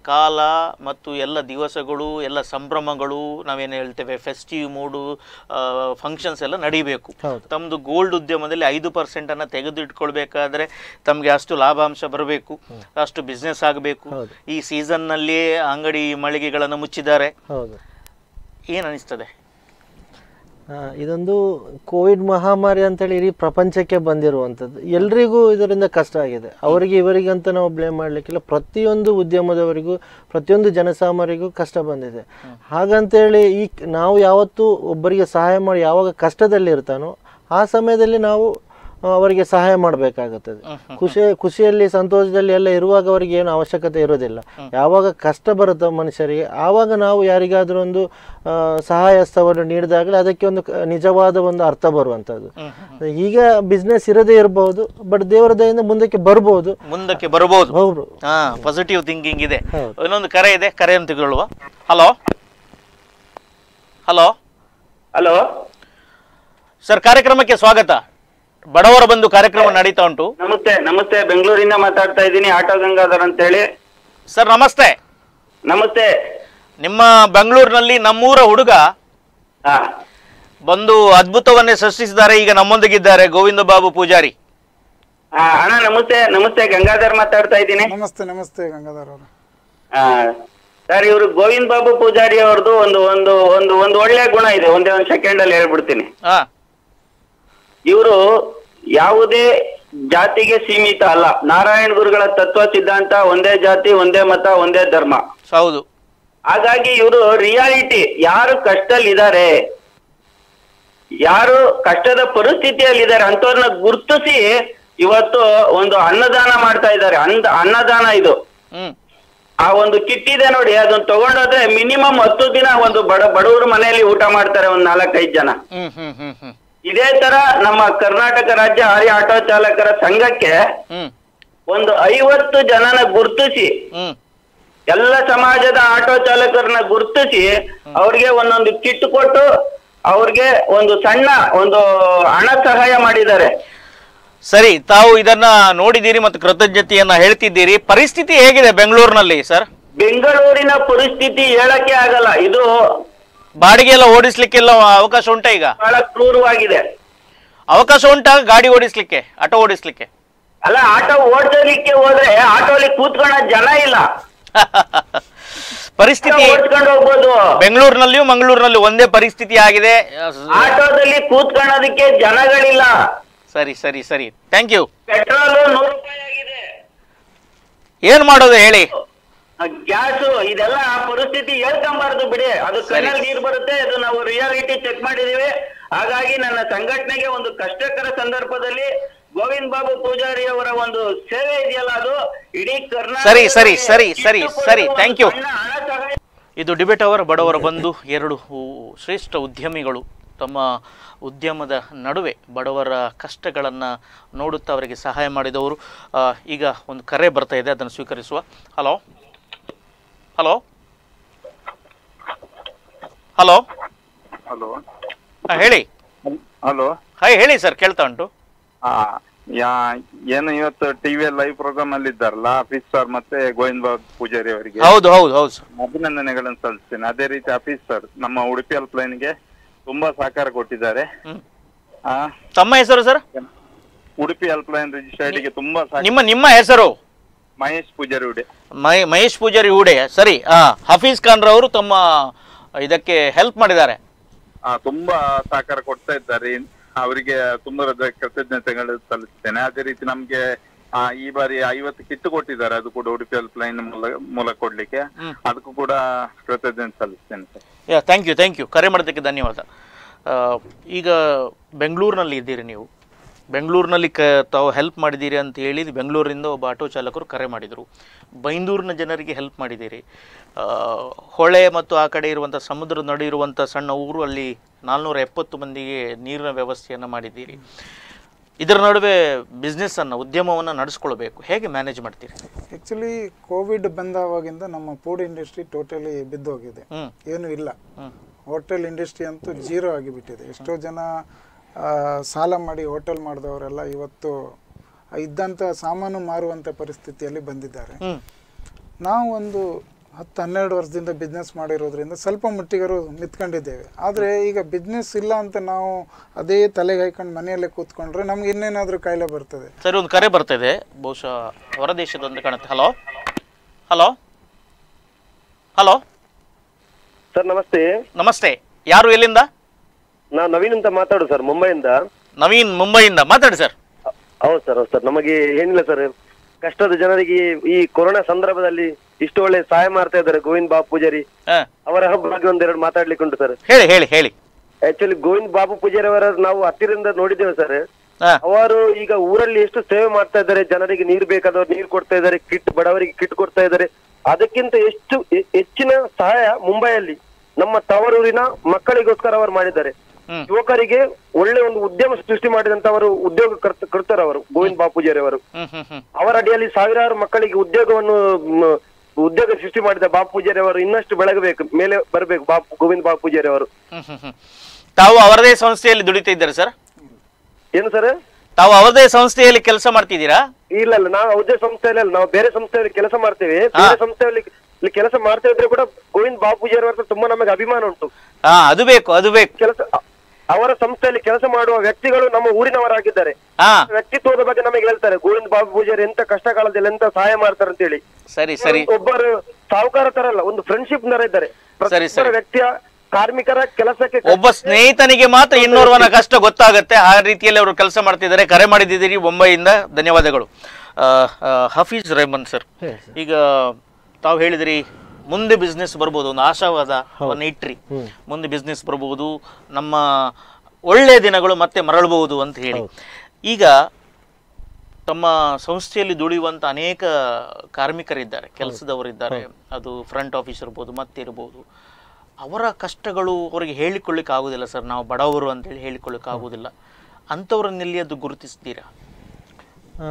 ಕಾಲ ಮತ್ತು ಎಲ್ಲ ದಿವಸಗಳು ಎಲ್ಲ ಸಂಭ್ರಮಗಳು ನಾವೇನು ಹೇಳ್ತೇವೆ ಫೆಸ್ಟಿವ್ ಮೂಡು ಫಂಕ್ಷನ್ಸ್ ಎಲ್ಲ ನಡೀಬೇಕು ಹೌದು. ತಮ್ಮದು ಗೋಲ್ಡ್ ಉದ್ಯಮದಲ್ಲಿ ಐದು ಪರ್ಸೆಂಟನ್ನು ತೆಗೆದಿಟ್ಕೊಳ್ಬೇಕಾದ್ರೆ ತಮಗೆ ಅಷ್ಟು ಲಾಭಾಂಶ ಬರಬೇಕು ಅಷ್ಟು ಬಿಸ್ನೆಸ್ ಆಗಬೇಕು ಹೌದು. ಈ ಸೀಸನ್ನಲ್ಲಿ ಅಂಗಡಿ ಮಳಿಗೆಗಳನ್ನು ಮುಚ್ಚಿದ್ದಾರೆ ಹೌದು ಏನು ಅನಿಸ್ತದೆ ಆ, ಇದೊಂದು ಕೋವಿಡ್ ಮಹಾಮಾರಿ ಅಂತೇಳಿ ಇಡೀ ಪ್ರಪಂಚಕ್ಕೆ ಬಂದಿರುವಂಥದ್ದು ಎಲ್ರಿಗೂ ಇದರಿಂದ ಕಷ್ಟ ಆಗಿದೆ ಅವರಿಗೆ ಇವರಿಗೆ ಅಂತ ನಾವು ಬ್ಲೇಮ್ ಮಾಡಲಿಕ್ಕಿಲ್ಲ ಪ್ರತಿಯೊಂದು ಉದ್ಯಮದವರಿಗೂ ಪ್ರತಿಯೊಂದು ಜನಸಾಮಾನ್ಯರಿಗೂ ಕಷ್ಟ ಬಂದಿದೆ ಹಾಗಂತೇಳಿ ಈ ನಾವು ಯಾವತ್ತೂ ಒಬ್ಬರಿಗೆ ಸಹಾಯ ಮಾಡಿ ಯಾವಾಗ ಕಷ್ಟದಲ್ಲಿ ಇರ್ತಾನೋ ಆ ಸಮಯದಲ್ಲಿ ನಾವು ಆ, ಅವರಿಗೆ ಸಹಾಯ ಮಾಡಬೇಕಾಗುತ್ತದೆ ಖುಷಿ ಖುಷಿಯಲ್ಲಿ ಸಂತೋಷದಲ್ಲಿ ಎಲ್ಲ ಇರುವಾಗ ಅವರಿಗೆ ಏನು ಅವಶ್ಯಕತೆ ಇರೋದಿಲ್ಲ ಯಾವಾಗ ಕಷ್ಟ ಬರುತ್ತೋ ಮನುಷ್ಯರಿಗೆ ಆವಾಗ ನಾವು ಯಾರಿಗಾದ್ರೂ ಒಂದು ಆ, ಸಹಾಯ ಹಸ್ತವನ್ನು ನೀಡಿದಾಗಲೇ ಅದಕ್ಕೆ ಒಂದು ಕ- ನಿಜವಾದ ಒಂದು ಅರ್ಥ ಬರುವಂಥದ್ದು ಈಗ ಬಿಸ್ನೆಸ್ ಇರದೇ ಇರಬಹುದು ಬಟ್ ದೇವರ ದಯಿಂದ ಮುಂದಕ್ಕೆ ಬರ್ಬೋದು ಮುಂದಕ್ಕೆ ಬರಬಹುದು ಹೌದು ಹಾ ಪಾಸಿಟಿವ್ ಥಿಂಕಿಂಗ್ ಇದೆ ಹೌದು. ಇನ್ನೊಂದು ಕರೆ ಇದೆ ಕರೆಯನ್ನು ತೆಗೊಳ್ಳುವ ಹಲೋ ಹಲೋ ಹಲೋ ಸರ್ ಕಾರ್ಯಕ್ರಮಕ್ಕೆ ಸ್ವಾಗತ ಬಡವರ ಬಂದು ಕಾರ್ಯಕ್ರಮ ನಡೀತಾ ಉಂಟು ನಮಸ್ತೆ ನಮಸ್ತೆ ಬೆಂಗಳೂರಿಂದ ಮಾತಾಡ್ತಾ ಇದ್ದೀನಿ ಆಟೋ ಗಂಗಾಧರ್ ಅಂತೇಳಿ ಸರ್ ನಮಸ್ತೆ ನಮಸ್ತೆ ನಿಮ್ಮ ಬೆಂಗಳೂರಿನಲ್ಲಿ ನಮ್ಮೂರ ಹುಡುಗ ಹಾ ಬಂದು ಅದ್ಭುತವನ್ನೇ ಸೃಷ್ಟಿಸಿದ್ದಾರೆ ಈಗ ನಮ್ಮೊಂದಿಗಿದ್ದಾರೆ ಗೋವಿಂದ ಬಾಬು ಪೂಜಾರಿ ಆ, ಅಣ್ಣ ನಮಸ್ತೆ ನಮಸ್ತೆ ಗಂಗಾಧರ್ ಮಾತಾಡ್ತಾ ಇದ್ದೀನಿ ನಮಸ್ತೆ ನಮಸ್ತೆ ಗಂಗಾಧರ್ ಅವರು ಆ, ಸರ್ ಇವರು ಗೋವಿಂದ್ ಬಾಬು ಪೂಜಾರಿ ಅವ್ರದ್ದು ಒಂದು ಒಂದು ಒಂದು ಒಂದು ಒಳ್ಳೆ ಗುಣ ಇದೆ ಒಂದೇ ಒಂದು ಸೆಕೆಂಡ್ ಅಲ್ಲಿ ಹೇಳ್ಬಿಡ್ತೀನಿ ಹಾ ಇವರು ಯಾವುದೇ ಜಾತಿಗೆ ಸೀಮಿತ ಅಲ್ಲ ನಾರಾಯಣ ಗುರುಗಳ ತತ್ವ ಸಿದ್ಧಾಂತ ಒಂದೇ ಜಾತಿ ಒಂದೇ ಮತ ಒಂದೇ ಧರ್ಮ ಹೌದು ಹಾಗಾಗಿ ಇವರು ರಿಯಾಲಿಟಿ ಯಾರು ಕಷ್ಟದಲ್ಲಿ ಇದ್ದಾರೆ ಯಾರು ಕಷ್ಟದ ಪರಿಸ್ಥಿತಿಯಲ್ಲಿ ಇದ್ದಾರೆ ಅಂತವ್ರನ್ನ ಗುರ್ತಿಸಿ ಇವತ್ತು ಒಂದು ಅನ್ನದಾನ ಮಾಡ್ತಾ ಇದ್ದಾರೆ ಅನ್ನ ಅನ್ನದಾನ ಇದು ಹ್ಮ್ ಆ ಒಂದು ಕಿಟ್ ಇದೆ ನೋಡಿ ಅದನ್ನ ತಗೊಂಡೋದ್ರೆ ಮಿನಿಮಮ್ ಹತ್ತು ದಿನ ಒಂದು ಬಡ ಬಡವರು ಮನೆಯಲ್ಲಿ ಊಟ ಮಾಡ್ತಾರೆ ಒಂದ್ ನಾಲ್ಕೈದು ಜನ ಹ್ಮ್ ಹ್ಮ್ ಹ್ಮ್ ಹ್ಮ್ ಇದೇ ತರ ನಮ್ಮ ಕರ್ನಾಟಕ ರಾಜ್ಯ ಹಾರಿ ಆಟೋ ಚಾಲಕರ ಸಂಘಕ್ಕೆ ಹ್ಮ್ ಒಂದು ಐವತ್ತು ಜನನ ಗುರ್ತಿಸಿ ಹ್ಮ್ ಎಲ್ಲ ಸಮಾಜದ ಆಟೋ ಚಾಲಕರನ್ನ ಗುರ್ತಿಸಿ ಅವ್ರಿಗೆ ಒಂದೊಂದು ಕಿಟ್ ಕೊಟ್ಟು ಅವ್ರಿಗೆ ಒಂದು ಸಣ್ಣ ಒಂದು ಹಣ ಸಹಾಯ ಮಾಡಿದ್ದಾರೆ ಸರಿ ತಾವು ಇದನ್ನ ನೋಡಿದ್ದೀರಿ ಮತ್ತು ಕೃತಜ್ಞತೆಯನ್ನ ಹೇಳ್ತಿದ್ದೀರಿ ಪರಿಸ್ಥಿತಿ ಹೇಗಿದೆ ಬೆಂಗಳೂರಿನಲ್ಲಿ ಸರ್ ಬೆಂಗಳೂರಿನ ಪರಿಸ್ಥಿತಿ ಹೇಳಕ್ಕೆ ಆಗಲ್ಲ ಇದು ಬಾಡಿಗೆ ಎಲ್ಲ ಓಡಿಸ್ಲಿಕ್ಕೆಲ್ಲ ಅವಕಾಶ ಉಂಟಾ ಈಗ ಬಹಳ ಕ್ರೂರವಾಗಿದೆ ಅವಕಾಶ ಉಂಟಾ ಗಾಡಿ ಓಡಿಸ್ಲಿಕ್ಕೆ ಆಟೋ ಓಡಿಸ್ಲಿಕ್ಕೆ ಅಲ್ಲ ಆಟೋ ಓಡಿಸಲಿಕ್ಕೆ ಹೋದ್ರೆ ಆಟೋಲಿ ಕೂತ್ಕೊಳ್ಳೋ ಜನ ಇಲ್ಲ ಪರಿಸ್ಥಿತಿ ಓಡಿಸ್ಕೊಂಡು ಹೋಗ್ಬೋದು ಬೆಂಗಳೂರಿನಲ್ಲಿಯೂ ಮಂಗಳೂರಿನಲ್ಲೂ ಒಂದೇ ಪರಿಸ್ಥಿತಿ ಆಗಿದೆ ಆಟೋದಲ್ಲಿ ಕೂತ್ಕೊಳ್ಳೋದಕ್ಕೆ ಜನಗಳಿಲ್ಲ ಸರಿ ಸರಿ ಸರಿ ಥ್ಯಾಂಕ್ ಯು ಪೆಟ್ರೋಲ್ ನೂರು ರೂಪಾಯಿ ಆಗಿದೆ ಏನ್ ಮಾಡೋದು ಹೇಳಿ ಗ್ಯಾಸ್ ಇದೆಲ್ಲ ಪರಿಸ್ಥಿತಿ ಹೇಳ್ಕೊಂಬಾರ್ದು ಬಿಡಿ ಅದು ಕಣ್ಣಲ್ಲಿ ನೀರು ಬರುತ್ತೆ ಅದು ನಾವು ರಿಯಾಲಿಟಿ ಚೆಕ್ ಮಾಡಿದೀವಿ ಹಾಗಾಗಿ ನನ್ನ ಸಂಘಟನೆಗೆ ಒಂದು ಕಷ್ಟಕರ ಸಂದರ್ಭದಲ್ಲಿ ಗೋವಿಂದ್ ಬಾಬು ಪೂಜಾರಿ ಅವರ ಒಂದು ಸೇವೆ ಇದೆಯಲ್ಲ ಅದು ಇಡೀ ಕರ್ನಾಟಕ ಸರಿ, ಸರಿ, ಸರಿ, ಸರಿ, ಸರಿ, thank you. ಇದು ಡಿಬೇಟ್ ಅವರ್ ಬಡವರ ಬಂಧು ಎರಡು ಉ- ಶ್ರೇಷ್ಠ ಉದ್ಯಮಿಗಳು ತಮ್ಮ ಉದ್ಯಮದ ನಡುವೆ ಬಡವರ ಕಷ್ಟಗಳನ್ನು ನೋಡುತ್ತಾ ಅವರಿಗೆ ಸಹಾಯ ಮಾಡಿದವರು ಆ, ಈಗ ಒಂದು ಕರೆ ಬರ್ತಾ ಇದೆ ಅದನ್ನು ಸ್ವೀಕರಿಸುವ ಹಲೋ ಹಲೋ ಹಲೋ ಹಲೋ ಹೇಳಿ ಹಲೋ ಹಾಯ್ ಹೇಳಿ ಸರ್ ಕೇಳ್ತಾ ಉಂಟು ಆ ಯಾ ಏನು ಇವತ್ತು ಟಿವಿ ಲೈವ್ ಪ್ರೋಗ್ರಾಮ್ ಅಲ್ಲಿ ಇದ್ದಾರಲ್ಲ ಆಫೀಸ್ ಸರ್ ಮತ್ತೆ ಗೋವಿಂದ ಬಾಬು ಪೂಜಾರಿ ಅವರಿಗೆ ಹೌದು ಹೌದು ಹೌದು ಸರ್ ಅಭಿನಂದನೆಗಳನ್ನು ಸಲ್ಲಿಸ್ತೇನೆ ಅದೇ ರೀತಿ ಆಫೀಸ್ ಸರ್ ನಮ್ಮ ಉಡುಪಿ ಗೆ ತುಂಬಾ ಸಹಕಾರ ಕೊಟ್ಟಿದ್ದಾರೆ ಹ್ಮ್. ಆ ತಮ್ಮ ಹೆಸರು ಸರ್ ಉಡುಪಿ ಹೆಲ್ಪ್ಲೈನ್ ರಿಜಿಸ್ಟರ್ಡ್ ಗೆ ತುಂಬಾ ಸಹಕಾರ ನಿಮ್ಮ ನಿಮ್ಮ ಹೆಸರು ಮಹೇಶ್ ಪೂಜಾರಿ ಉಡೆ ಮಹೇ ಮಹೇಶ್ ಪೂಜಾರಿ ಹೂಡೆ ಸರಿ ಹಾ ಹಫೀಜ್ ಖಾನ್ ರವರು ತಮ್ಮ ಇದಕ್ಕೆ ಹೆಲ್ಪ್ ಮಾಡಿದ್ದಾರೆ ಆ ತುಂಬಾ ಸಹಕಾರ ಕೊಡ್ತಾ ಇದ್ದಾರೆ ಅವರಿಗೆ ತುಂಬಾ ಹೃದಯ ಕೃತಜ್ಞತೆಗಳು ಸಲ್ಲಿಸ್ತೇನೆ ಅದೇ ರೀತಿ ನಮ್ಗೆ ಆ, ಈ ಬಾರಿ ಐವತ್ತು ಕಿತ್ತು ಕೊಟ್ಟಿದ್ದಾರೆ ಅದು ಕೂಡ ಉಡುಪಿ ಹೆಲ್ಪ್ಲೈನ್ ಮೂಲಕ ಮೂಲಕ ಕೊಡ್ಲಿಕ್ಕೆ ಅದಕ್ಕೂ ಕೂಡ ಕೃತಜ್ಞತೆ ಸಲ್ಲಿಸ್ತೇನೆ sir yeah thank you thank you ಕರೆ ಮಾಡೋದಕ್ಕೆ ಧನ್ಯವಾದ ಆ, ಈಗ ಬೆಂಗಳೂರಿನಲ್ಲಿ ಇದ್ದೀರಿ ನೀವು ಬೆಂಗಳೂರಿನಲ್ಲಿ ಕ ತಾವು ಹೆಲ್ಪ್ ಮಾಡಿದ್ದೀರಿ ಅಂತ ಹೇಳಿ ಬೆಂಗಳೂರಿಂದ ಒಬ್ಬ ಆಟೋ ಚಾಲಕರು ಕರೆ ಮಾಡಿದರು ಬೈಂದೂರಿನ ಜನರಿಗೆ ಹೆಲ್ಪ್ ಮಾಡಿದ್ದೀರಿ ಆ, ಹೊಳೆ ಮತ್ತು ಆ ಕಡೆ ಇರುವಂಥ ಸಮುದ್ರದ ನಡು ಇರುವಂಥ ಸಣ್ಣ ಊರು ಅಲ್ಲಿ ನಾಲ್ನೂರ ಎಪ್ಪತ್ತು ಮಂದಿಗೆ ನೀರಿನ ವ್ಯವಸ್ಥೆಯನ್ನು ಮಾಡಿದ್ದೀರಿ ಇದರ ನಡುವೆ ಬಿಸ್ನೆಸ್ಸನ್ನು ಉದ್ಯಮವನ್ನು ನಡೆಸ್ಕೊಳ್ಬೇಕು ಹೇಗೆ ಮ್ಯಾನೇಜ್ ಮಾಡ್ತೀರಿ ಆ್ಯಕ್ಚುಲಿ ಕೋವಿಡ್ ಬಂದಾವಾಗಿಂದ ನಮ್ಮ ಫುಡ್ ಇಂಡಸ್ಟ್ರಿ ಟೋಟಲಿ ಬಿದ್ದೋಗಿದೆ ಹ್ಞೂ ಏನೂ ಇಲ್ಲ ಹ್ಞೂ ಹೋಟೆಲ್ ಇಂಡಸ್ಟ್ರಿ ಅಂತೂ ಜೀರೋ ಆಗಿಬಿಟ್ಟಿದೆ ಎಷ್ಟೋ ಜನ ಆ, ಸಾಲ ಮಾಡಿ ಹೋಟೆಲ್ ಮಾಡಿದವರೆಲ್ಲ ಇವತ್ತು ಇದ್ದಂಥ ಸಾಮಾನು ಮಾರುವಂಥ ಪರಿಸ್ಥಿತಿಯಲ್ಲಿ ಬಂದಿದ್ದಾರೆ ಹ್ಞೂ ನಾವು ಒಂದು ಹತ್ತು ಹನ್ನೆರಡು ವರ್ಷದಿಂದ ಬಿಸ್ನೆಸ್ ಮಾಡಿರೋದ್ರಿಂದ ಸ್ವಲ್ಪ ಮಟ್ಟಿಗರು ನಿಂತ್ಕೊಂಡಿದ್ದೇವೆ ಆದರೆ ಈಗ ಬಿಸ್ನೆಸ್ ಇಲ್ಲ ಅಂತ ನಾವು ಅದೇ ತಲೆಗೆ ಹಾಕೊಂಡು ಮನೆಯಲ್ಲೇ ಕೂತ್ಕೊಂಡ್ರೆ ನಮ್ಗೆ ಇನ್ನೇನಾದರೂ ಕಾಯಿಲೆ ಬರ್ತದೆ ಸರಿ ಒಂದು ಕರೆ ಬರ್ತಿದೆ ಬಹುಶಃ ಹೊರದೇಶದೊಂದು ಕಾಣುತ್ತೆ ಹಲೋ ಹಲೋ ಹಲೋ ಸರ್ ನಮಸ್ತೆ ನಮಸ್ತೆ ಯಾರು ಎಲ್ಲಿಂದ ನಾನು ನವೀನ್ ಅಂತ ಮಾತಾಡೋದು ಸರ್ ಮುಂಬೈಯಿಂದ ನವೀನ್ ಮುಂಬೈಯಿಂದ ಮಾತಾಡಿ ಸರ್ ಹೌದು ಸರ್ ಹೌದು ಸರ್ ನಮಗೆ ಏನಿಲ್ಲ ಸರ್ ಕಷ್ಟದ ಜನರಿಗೆ ಈ ಕೊರೋನಾ ಸಂದರ್ಭದಲ್ಲಿ ಇಷ್ಟು ಒಳ್ಳೆ ಸಹಾಯ ಮಾಡ್ತಾ ಇದ್ದಾರೆ ಗೋವಿಂದ್ ಬಾಬು ಪೂಜಾರಿ ಹಾ ಅವರ ಬಗ್ಗೆ ಒಂದೆರಡು ಮಾತಾಡ್ಲಿಕ್ಕೆ ಉಂಟು ಸರ್ ಹೇಳಿ ಹೇಳಿ ಹೇಳಿ ಆಕ್ಚುಲಿ ಗೋವಿಂದ್ ಬಾಬು ಪೂಜಾರಿ ಅವರ ನಾವು ಹತ್ತಿರದಿಂದ ನೋಡಿದ್ದೇವೆ ಸರ್ ಹಾ ಅವರು ಈಗ ಊರಲ್ಲಿ ಎಷ್ಟು ಸೇವೆ ಮಾಡ್ತಾ ಇದ್ದಾರೆ ಜನರಿಗೆ ನೀರು ಬೇಕಾದವ್ರು ನೀರು ಕೊಡ್ತಾ ಇದ್ದಾರೆ ಕಿಟ್ ಬಡವರಿಗೆ ಕಿಟ್ ಕೊಡ್ತಾ ಇದ್ದಾರೆ ಅದಕ್ಕಿಂತ ಎಷ್ಟು ಹೆ- ಹೆಚ್ಚಿನ ಸಹಾಯ ಮುಂಬೈಯಲ್ಲಿ ನಮ್ಮ ತವರೂರಿನ ಮಕ್ಕಳಿಗೋಸ್ಕರ ಅವರು ಮಾಡಿದ್ದಾರೆ ಹ್ಮ್. ಯುವಕರಿಗೆ ಒಳ್ಳೆ ಒಂದು ಉದ್ಯಮ ಸೃಷ್ಟಿ ಮಾಡಿದಂತವರು ಉದ್ಯೋಗ ಕರ್ತ ಕರ್ತಾರೆ ಅವರು ಗೋವಿಂದ್ ಬಾಪೂಜಾರಿ ಅವರು ಹ್ಮ್ ಹ್ಮ್ ಹ್ಮ್ ಅವರ ಅಡಿಯಲ್ಲಿ ಸಾವಿರಾರು ಮಕ್ಕಳಿಗೆ ಉದ್ಯೋಗವನ್ನು ಮ್, ಉದ್ಯೋಗ ಸೃಷ್ಟಿ ಮಾಡಿದ ಬಾಪು ಪೂಜಾರಿ ಅವರು ಇನ್ನಷ್ಟು ಬೆಳಗಬೇಕು ಮೇಲೆ ಬರಬೇಕು ಬಾಪು ಗೋವಿಂದ್ ಬಾಪು ಪೂಜಾರಿ ಅವರು ಹ್ಮ್ ಹ್ಮ್ ಹ್ಮ್ ತಾವು ಅವರದೇ ಸಂಸ್ಥೆಯಲ್ಲಿ ದುಡಿತಾ ಇದ್ದಾರೆ ಸರ್ ಏನು ಸರ್ ತಾವು ಅವರದೇ ಸಂಸ್ಥೆಯಲ್ಲಿ ಕೆಲಸ ಮಾಡ್ತಿದ್ದೀರಾ ಇಲ್ಲ ಇಲ್ಲ ನಾವು ಯಾವುದೇ ಸಂಸ್ಥೆಯಲ್ಲಿ ಅಲ್ಲ ನಾವು ಬೇರೆ ಸಂಸ್ಥೆಯಲ್ಲಿ ಕೆಲಸ ಮಾಡ್ತೇವೆ ಬೇರೆ ಸಂಸ್ಥೆಯಲ್ಲಿ ಇಲ್ಲಿ ಕೆಲಸ ಮಾಡ್ತಾ ಇದ್ರೆ ಕೂಡ ಗೋವಿಂದ್ ಬಾಬು ಪೂಜಾರಿ ಅವರ ತುಂಬಾ ನಮಗೆ ಅಭಿಮಾನ ಉಂಟು ಹಾ ಅದು ಬೇಕು ಅದು ಬೇಕು ಕೆಲಸ ಅ- ಅವರ ಸಂಸ್ಥೆಯಲ್ಲಿ ಕೆಲಸ ಮಾಡುವ ವ್ಯಕ್ತಿಗಳು ನಮ್ಮ ಊರಿನವರಾಗಿದ್ದಾರೆ ಹಾ ವ್ಯಕ್ತಿತ್ವದ ಬಗ್ಗೆ ನಮಗೆ ಹೇಳ್ತಾರೆ ಗೋವಿಂದ್ ಬಾಬು ಪೂಜಾರಿ ಎಂತ ಕಷ್ಟ ಕಾಲದಲ್ಲಿ ಎಂತ ಸಹಾಯ ಮಾಡ್ತಾರೆ ಅಂತ ಹೇಳಿ ಸರಿ ಸರಿ ಒಬ್ಬರು ಸಾಹುಕಾರ ತರ ಅಲ್ಲ ಒಂದು ಫ್ರೆಂಡ್ಶಿಪ್ ನರ ಇದ್ದಾರೆ ಸರಿ, ಸರಿ. ಪ್ರತಿಯೊಬ್ಬರ ವ್ಯಕ್ತಿಯ ಕಾರ್ಮಿಕರ ಕೆಲಸಕ್ಕೆ ಒಬ್ಬ ಸ್ನೇಹಿತನಿಗೆ ಮಾತ್ರ ಇನ್ನೋರ್ವನ ಕಷ್ಟ ಗೊತ್ತಾಗುತ್ತೆ ಆ ರೀತಿಯಲ್ಲಿ ಅವರು ಕೆಲಸ ಮಾಡ್ತಿದ್ದಾರೆ ಕರೆ ಮಾಡಿದ್ದೀರಿ ಮುಂಬೈಯಿಂದ ಧನ್ಯವಾದಗಳು ಆ, ಆ, ಹಫೀಜ್ ರೆಹಮಾನ್ ಸರ್ ಹೇಳಿ ಸರ್. ಈಗ ತಾವು ಹೇಳಿದ್ರಿ ಮುಂದೆ ಬಿಸ್ನೆಸ್ ಬರ್ಬೋದು ಒಂದು ಆಶಾವಾದವನ್ನು ಇಟ್ರಿ ಮುಂದೆ ಬಿಸ್ನೆಸ್ ಬರ್ಬೋದು ನಮ್ಮ ಒಳ್ಳೆಯ ದಿನಗಳು ಮತ್ತೆ ಮರಳಬಹುದು ಅಂತ ಹೇಳಿ ಈಗ ತಮ್ಮ ಸಂಸ್ಥೆಯಲ್ಲಿ ದುಡಿಯುವಂಥ ಅನೇಕ ಕಾರ್ಮಿಕರಿದ್ದಾರೆ ಕೆಲಸದವರಿದ್ದಾರೆ ಅದು ಫ್ರಂಟ್ ಆಫೀಸ್ ಇರ್ಬೋದು ಮತ್ತೆ ಇರ್ಬೋದು ಅವರ ಕಷ್ಟಗಳು ಅವರಿಗೆ ಹೇಳಿಕೊಳ್ಳಿಕ್ಕೆ ಆಗೋದಿಲ್ಲ ಸರ್ ನಾವು ಬಡವರು ಅಂತೇಳಿ ಹೇಳಿಕೊಳ್ಳಿಕ್ಕೆ ಆಗೋದಿಲ್ಲ ಅಂಥವ್ರನ್ನೆಲ್ಲಿ ಅದು ಗುರುತಿಸ್ತೀರಾ ಆ,